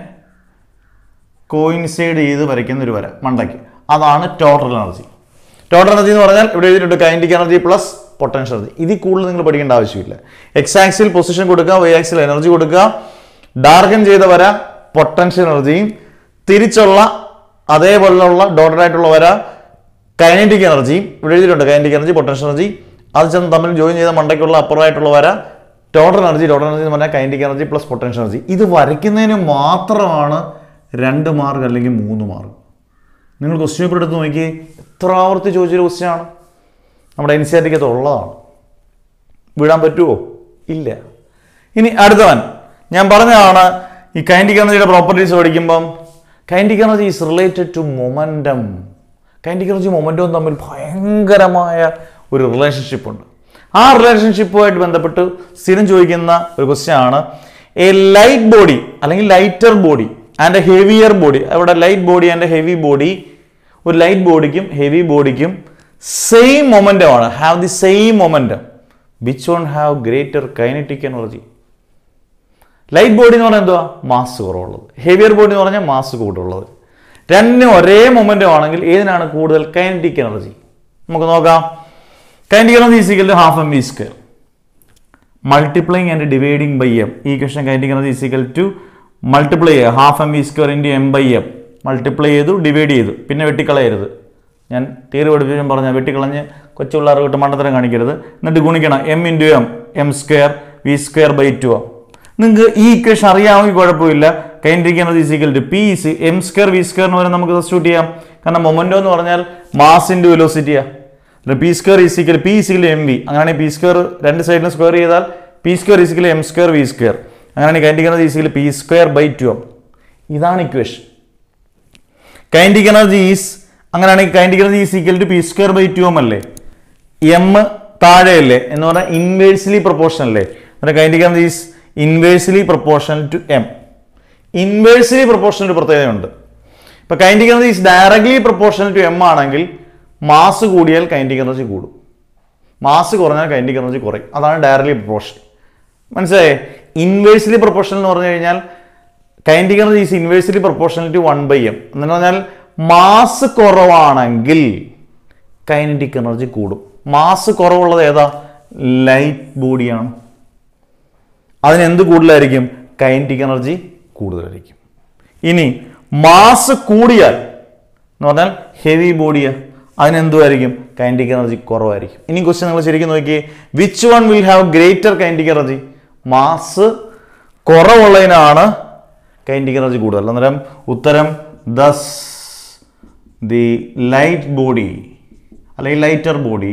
കോയിൻസൈഡ് ചെയ്ത് വരയ്ക്കുന്ന ഒരു വര മണ്ടയ്ക്ക് അതാണ് ടോട്ടൽ എനർജി ടോട്ടൽ എനർജി എന്ന് പറഞ്ഞാൽ ഇവിടെ എഴുതിയിട്ടുണ്ട് kinetic energy plus potential energy ഇതിൽ കൂടുതൽ നിങ്ങൾ പഠിക്കേണ്ട ആവശ്യമില്ല എക്സ് ആക്സിൽ പൊസിഷൻ കൊടുക്കുക വൈ ആക്സിൽ എനർജി കൊടുക്കുക ഡാർക്കൻ ചെയ്ത വര പൊട്ടൻഷ്യൽ എനർജിയും തിരിച്ചുള്ള അതേപോലുള്ള ഡോട്ടഡ് ആയിട്ടുള്ള വര കൈനറ്റിക് എനർജിയും ഇവിടെ എഴുതിയിട്ടുണ്ട് കൈനറ്റിക് എനർജി പൊട്ടൻഷ്യൽ എനർജി അത് ചെന്ന് തമ്മിൽ ജോയിൻ ചെയ്ത മണ്ടയ്ക്കുള്ള അപ്പുറമായിട്ടുള്ള വര ടോട്ടൽ എനർജി ടോട്ടൽ എനർജി എന്ന് പറഞ്ഞാൽ kinetic energy plus potential energy ഇത് വരയ്ക്കുന്നതിന് മാത്രമാണ് രണ്ട് മാർക്ക് അല്ലെങ്കിൽ മൂന്ന് മാർക്ക് നിങ്ങൾ ക്വസ്റ്റ്യൻ പേപ്പർ എടുത്ത് നോക്കി എത്ര ആവർത്തി ചോദിച്ചൊരു ക്വസ്റ്റ്യൻ ആണ് നമ്മുടെ എൻ സി ആർ ടിക്കകത്ത് ഉള്ളതാണ് വിടാൻ പറ്റുമോ ഇല്ല ഇനി അടുത്തവൻ ഞാൻ പറഞ്ഞതാണ് ഈ കൈൻഡിക് എനർജിയുടെ പ്രോപ്പർട്ടീസ് പഠിക്കുമ്പം kinetic energy is related to momentum kinetic energy മൊമെൻറ്റവും തമ്മിൽ ഭയങ്കരമായ ഒരു റിലേഷൻഷിപ്പ് ഉണ്ട് ആ റിലേഷൻഷിപ്പുമായിട്ട് ബന്ധപ്പെട്ട് സ്ഥിരം ചോദിക്കുന്ന ഒരു ക്വസ്റ്റ്യൻ ആണ് എ ലൈറ്റ് ബോഡി അല്ലെങ്കിൽ lighter body and a heavier body അവിടെ light body and a heavy body ഒരു ലൈറ്റ് ബോഡിക്കും ഹെവി ബോഡിക്കും സെയിം മൊമെൻറ്റം ആണ് have the same momentum which one have greater kinetic energy light body എന്ന് പറഞ്ഞാൽ എന്തുവാ mass കുറവുള്ളത് ഹെവിയർ ബോഡി എന്ന് പറഞ്ഞാൽ മാസ് കൂടുതലുള്ളത് രണ്ടും ഒരേ മൊമെൻറ്റം ആണെങ്കിൽ ഏതിനാണ് കൂടുതൽ കൈനറ്റിക് എനർജി നമുക്ക് നോക്കാം kinetic energy is equal to half M V square multiplying and dividing by M ഈ question kinetic energy is equal to multiply ചെയ്യുക half M V square into M by M multiply ചെയ്തു divide ചെയ്തു പിന്നെ വെട്ടിക്കളയരുത് ഞാൻ തീരെ പഠിപ്പിച്ചും പറഞ്ഞാൽ വെട്ടിക്കളഞ്ഞ് കൊച്ചു പിള്ളേർക്ക് വിട്ട് മണ്ടത്തരം കാണിക്കരുത് എന്നിട്ട് ഗുണിക്കണം M into M M square V square by two M നിങ്ങൾക്ക് ഈ ഇക്വേഷൻ അറിയാമെങ്കിൽ കുഴപ്പമില്ല kinetic energy is equal to P C M square V സ്ക്വയറിന് വരെ നമുക്ക് സബ്സ്റ്റിറ്റ്യൂട്ട് ചെയ്യാം കാരണം മൊമെൻറ്റോ എന്ന് പറഞ്ഞാൽ മാസ് ഇൻറ്റു വെലോസിറ്റിയാണ് P square is equal P is equal M V അങ്ങനെയാണെങ്കിൽ പി സ്ക്വയർ രണ്ട് സൈഡിലും സ്ക്വയർ ചെയ്താൽ P square is equal M square V square അങ്ങനെയാണെങ്കിൽ kinetic energy is equal P square by two M ഇതാണ് ഇക്വേഷൻ കൈൻഡിക് എനർജി ഈസ് അങ്ങനെയാണെങ്കിൽ kinetic energy is equal to P square by two M അല്ലേ M താഴെയല്ലേ എന്ന് പറഞ്ഞാൽ inversely proportion അല്ലേ അന്നേരം kinetic energy is inversely proportion to M inversely proportion ഒരു പ്രത്യേകതയുണ്ട് ഇപ്പൊ kinetic energy is directly proportion to M ആണെങ്കിൽ മാസ് കൂടിയാൽ കൈൻഡിക് എനർജി കൂടും മാസ് കുറഞ്ഞാൽ കൈൻഡിക് എനർജി കുറയും അതാണ് ഡയറക്ട്ലി പ്രൊപ്പോർഷൻ മനസ്സിലായേ ഇൻവേഴ്സ്ലി പ്രൊപ്പോർഷൻ എന്ന് പറഞ്ഞു കഴിഞ്ഞാൽ kinetic energy is inversely proportion to one by M എന്ന് പറഞ്ഞാൽ മാസ് കുറവാണെങ്കിൽ കൈനറ്റിക് എനർജി കൂടും മാസ് കുറവുള്ളത് ഏതാ ലൈറ്റ് ബോഡിയാണ് അതിന് എന്ത് കൂടുതലായിരിക്കും കൈനറ്റിക് എനർജി കൂടുതലായിരിക്കും ഇനി മാസ് കൂടിയാൽ എന്ന് പറഞ്ഞാൽ ഹെവി ബോഡിയാ അതിനെന്തുമായിരിക്കും കൈനറ്റിക് എനർജി കുറവായിരിക്കും ഇനി ക്വസ്റ്റ്യൻ നിങ്ങൾ ശരിക്കും നോക്കിയേ which one will have greater kinetic energy mass കുറവുള്ളതിനാണ് കൈനറ്റിക് എനർജി കൂടുതൽ അന്നേരം ഉത്തരം ദസ് ദി ലൈറ്റ് ബോഡി അല്ലെങ്കിൽ lighter body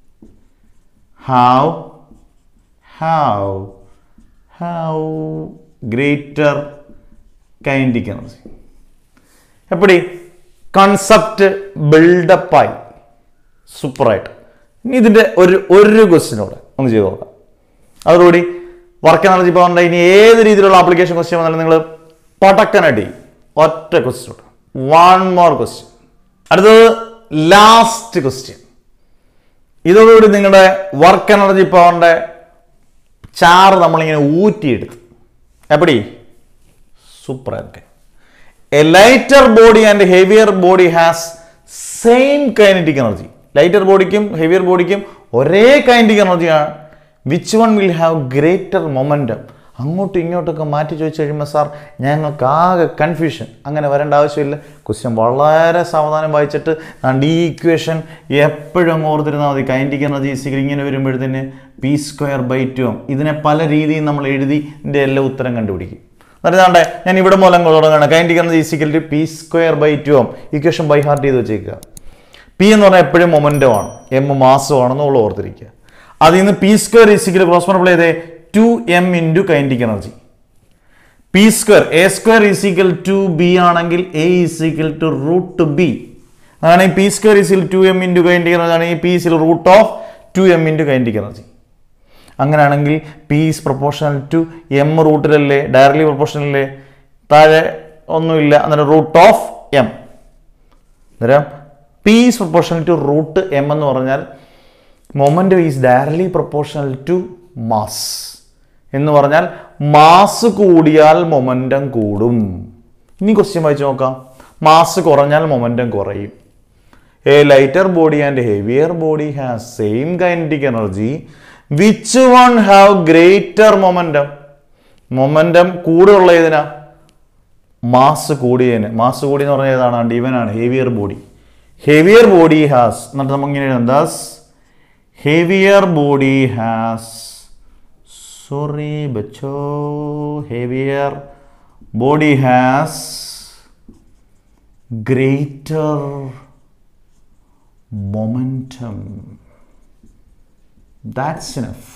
have have have greater kinetic energy എപ്പടി കൺസെപ്റ്റ് ബിൽഡപ്പായി സൂപ്പറായിട്ട് ഇനി ഇതിൻ്റെ ഒരു ഒരു ക്വസ്റ്റ്യനോടെ ഒന്ന് ചെയ്ത് നോക്കാം അതോടുകൂടി വർക്ക് എനർജി പവറിൻ്റെ ഇനി ഏത് രീതിയിലുള്ള ആപ്ലിക്കേഷൻ ക്വസ്റ്റ്യൻ വന്നാലും നിങ്ങൾ പടക്കനടി ഒറ്റ ക്വസ്റ്റ്യൻ വൺ മോർ ക്വസ്റ്റ്യൻ അടുത്തത് ലാസ്റ്റ് ക്വസ്റ്റ്യൻ ഇതോടുകൂടി നിങ്ങളുടെ വർക്ക് എനർജി പവറിൻ്റെ ചാറ് നമ്മളിങ്ങനെ ഊറ്റിയെടുത്ത് എപ്പടി സൂപ്പറായിരിക്കും a lighter body and heavier body has same kinetic energy lighter ബോഡിക്കും ഹെവിയർ ബോഡിക്കും ഒരേ കൈനറ്റിക് എനർജിയാണ് which one will have greater momentum അങ്ങോട്ടും ഇങ്ങോട്ടൊക്കെ മാറ്റി ചോദിച്ചു കഴിയുമ്പോൾ സാർ ഞങ്ങൾക്ക് ആകെ കൺഫ്യൂഷൻ അങ്ങനെ വരേണ്ട ആവശ്യമില്ല ക്വസ്റ്റ്യൻ വളരെ സാവധാനം വായിച്ചിട്ട് ആണ്ട് ഈ ഇക്വേഷൻ എപ്പോഴും അങ്ങ് ഓർത്തിരുന്നാൽ മതി കൈൻറ്റിക് എനർജി സിഗർ ഇങ്ങനെ വരുമ്പോഴത്തേന് പി സ്ക്വയർ ബൈ ടു ഇതിനെ പല രീതിയിൽ നമ്മൾ എഴുതി ഇതിൻ്റെ എല്ലാ ഉത്തരം കണ്ടുപിടിക്കും എന്നിട്ടാണ്ടേ ഞാൻ ഇവിടെ മൂലം തുടങ്ങുകയാണ് kinetic energy is equal to P square by two M equation by heart ചെയ്ത് വെച്ചേക്കുക പി എന്ന് പറഞ്ഞാൽ എപ്പോഴും മൊമെൻറ്റം ആണ് എം മാസമാണെന്ന് നമ്മൾ ഓർത്തിരിക്കുക അതിൽ നിന്ന് P square is equal cross multiply ചെയ്തേ two M into kinetic energy P square A square is equal to B ആണെങ്കിൽ A is equal to root B അങ്ങനെയാണെങ്കിൽ P square is equal to M into kinetic energy ആണെങ്കിൽ P is equal root of two M into kinetic energy അങ്ങനെയാണെങ്കിൽ P is proportional to M റൂട്ടിലല്ലേ directly പ്രൊപ്പോർഷണലല്ലേ താഴെ ഒന്നുമില്ല അന്നേരം root of M അന്നേരം P is proportional to root M എന്ന് പറഞ്ഞാൽ momentum is directly proportional to mass എന്ന് പറഞ്ഞാൽ മാസ് കൂടിയാൽ മൊമെൻറ്റം കൂടും ഇനി ക്വസ്റ്റ്യൻ വായിച്ച് നോക്കാം മാസ് കുറഞ്ഞാൽ മൊമെൻറ്റം കുറയും a lighter body and heavier body has same kinetic energy which one have greater momentum momentum കൂടുതലുള്ള ഏതിനാ മാസ് കൂടിയതിന് മാസ് കൂടി എന്ന് പറഞ്ഞാൽ ഏതാണ് ഇവനാണ് heavier body heavier body has എന്നിട്ട് നമുക്ക് ഇങ്ങനെ എഴുതാം thus heavier body has sorry ബച്ചോ heavier body has greater momentum that's enough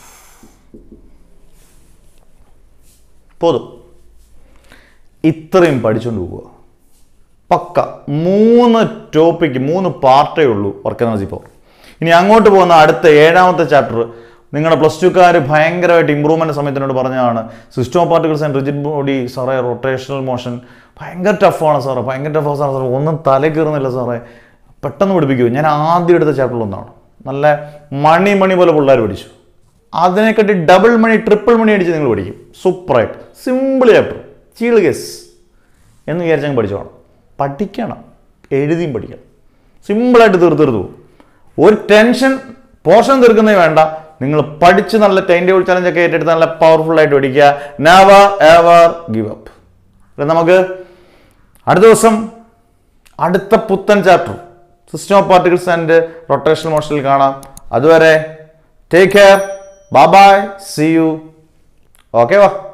പോതും ഇത്രയും പഠിച്ചുകൊണ്ട് പോവുക പക്ക മൂന്ന് ടോപ്പിക്ക് മൂന്ന് പാർട്ടേ ഉള്ളൂ വർക്ക് എനർജി പവർ ഇനി അങ്ങോട്ട് പോകുന്ന അടുത്ത ഏഴാമത്തെ ചാപ്റ്റർ നിങ്ങളുടെ പ്ലസ് ടുക്കാർ ഭയങ്കരമായിട്ട് ഇമ്പ്രൂവ്മെൻറ്റ് സമയത്തിനോട് പറഞ്ഞതാണ് system of particles and rigid body സാറേ റൊട്ടേഷണൽ മോഷൻ ഭയങ്കര ടഫാണ് സാറേ ഭയങ്കര ടഫാണ് സാറേ ഒന്നും തല കയറുന്നില്ല സാറേ പെട്ടെന്ന് പഠിപ്പിക്കൂ ഞാൻ ആദ്യം എടുത്ത ചാപ്റ്ററിൽ ഒന്നാണ് നല്ല മണി മണി പോലെ പിള്ളേർ പഠിച്ചു അതിനെക്കാട്ടി ഡബിൾ മണി ട്രിപ്പിൾ മണി അടിച്ച് നിങ്ങൾ പഠിക്കും സൂപ്പറായിട്ട് സിമ്പിൾ ചാപ്റ്റർ ചീള് ഗസ് എന്ന് വിചാരിച്ചങ്ങ് പഠിച്ചോണം പഠിക്കണം എഴുതിയും പഠിക്കണം സിമ്പിളായിട്ട് തീർത്ത് തീർത്തു പോകും ഒരു ടെൻഷൻ പോഷൻ തീർക്കുന്നേ വേണ്ട നിങ്ങൾ പഠിച്ച് നല്ല ടൈം ടേബിൾ ചലഞ്ച് ഒക്കെ ഏറ്റെടുത്ത് നല്ല പവർഫുൾ ആയിട്ട് പഠിക്കുക നെവർ എവർ ഗിവ് അപ്പ് നമുക്ക് അടുത്ത ദിവസം അടുത്ത പുത്തൻ chapter system of particles and rotational മോഷനിൽ കാണാം അതുവരെ take care bye bye see you okay വാ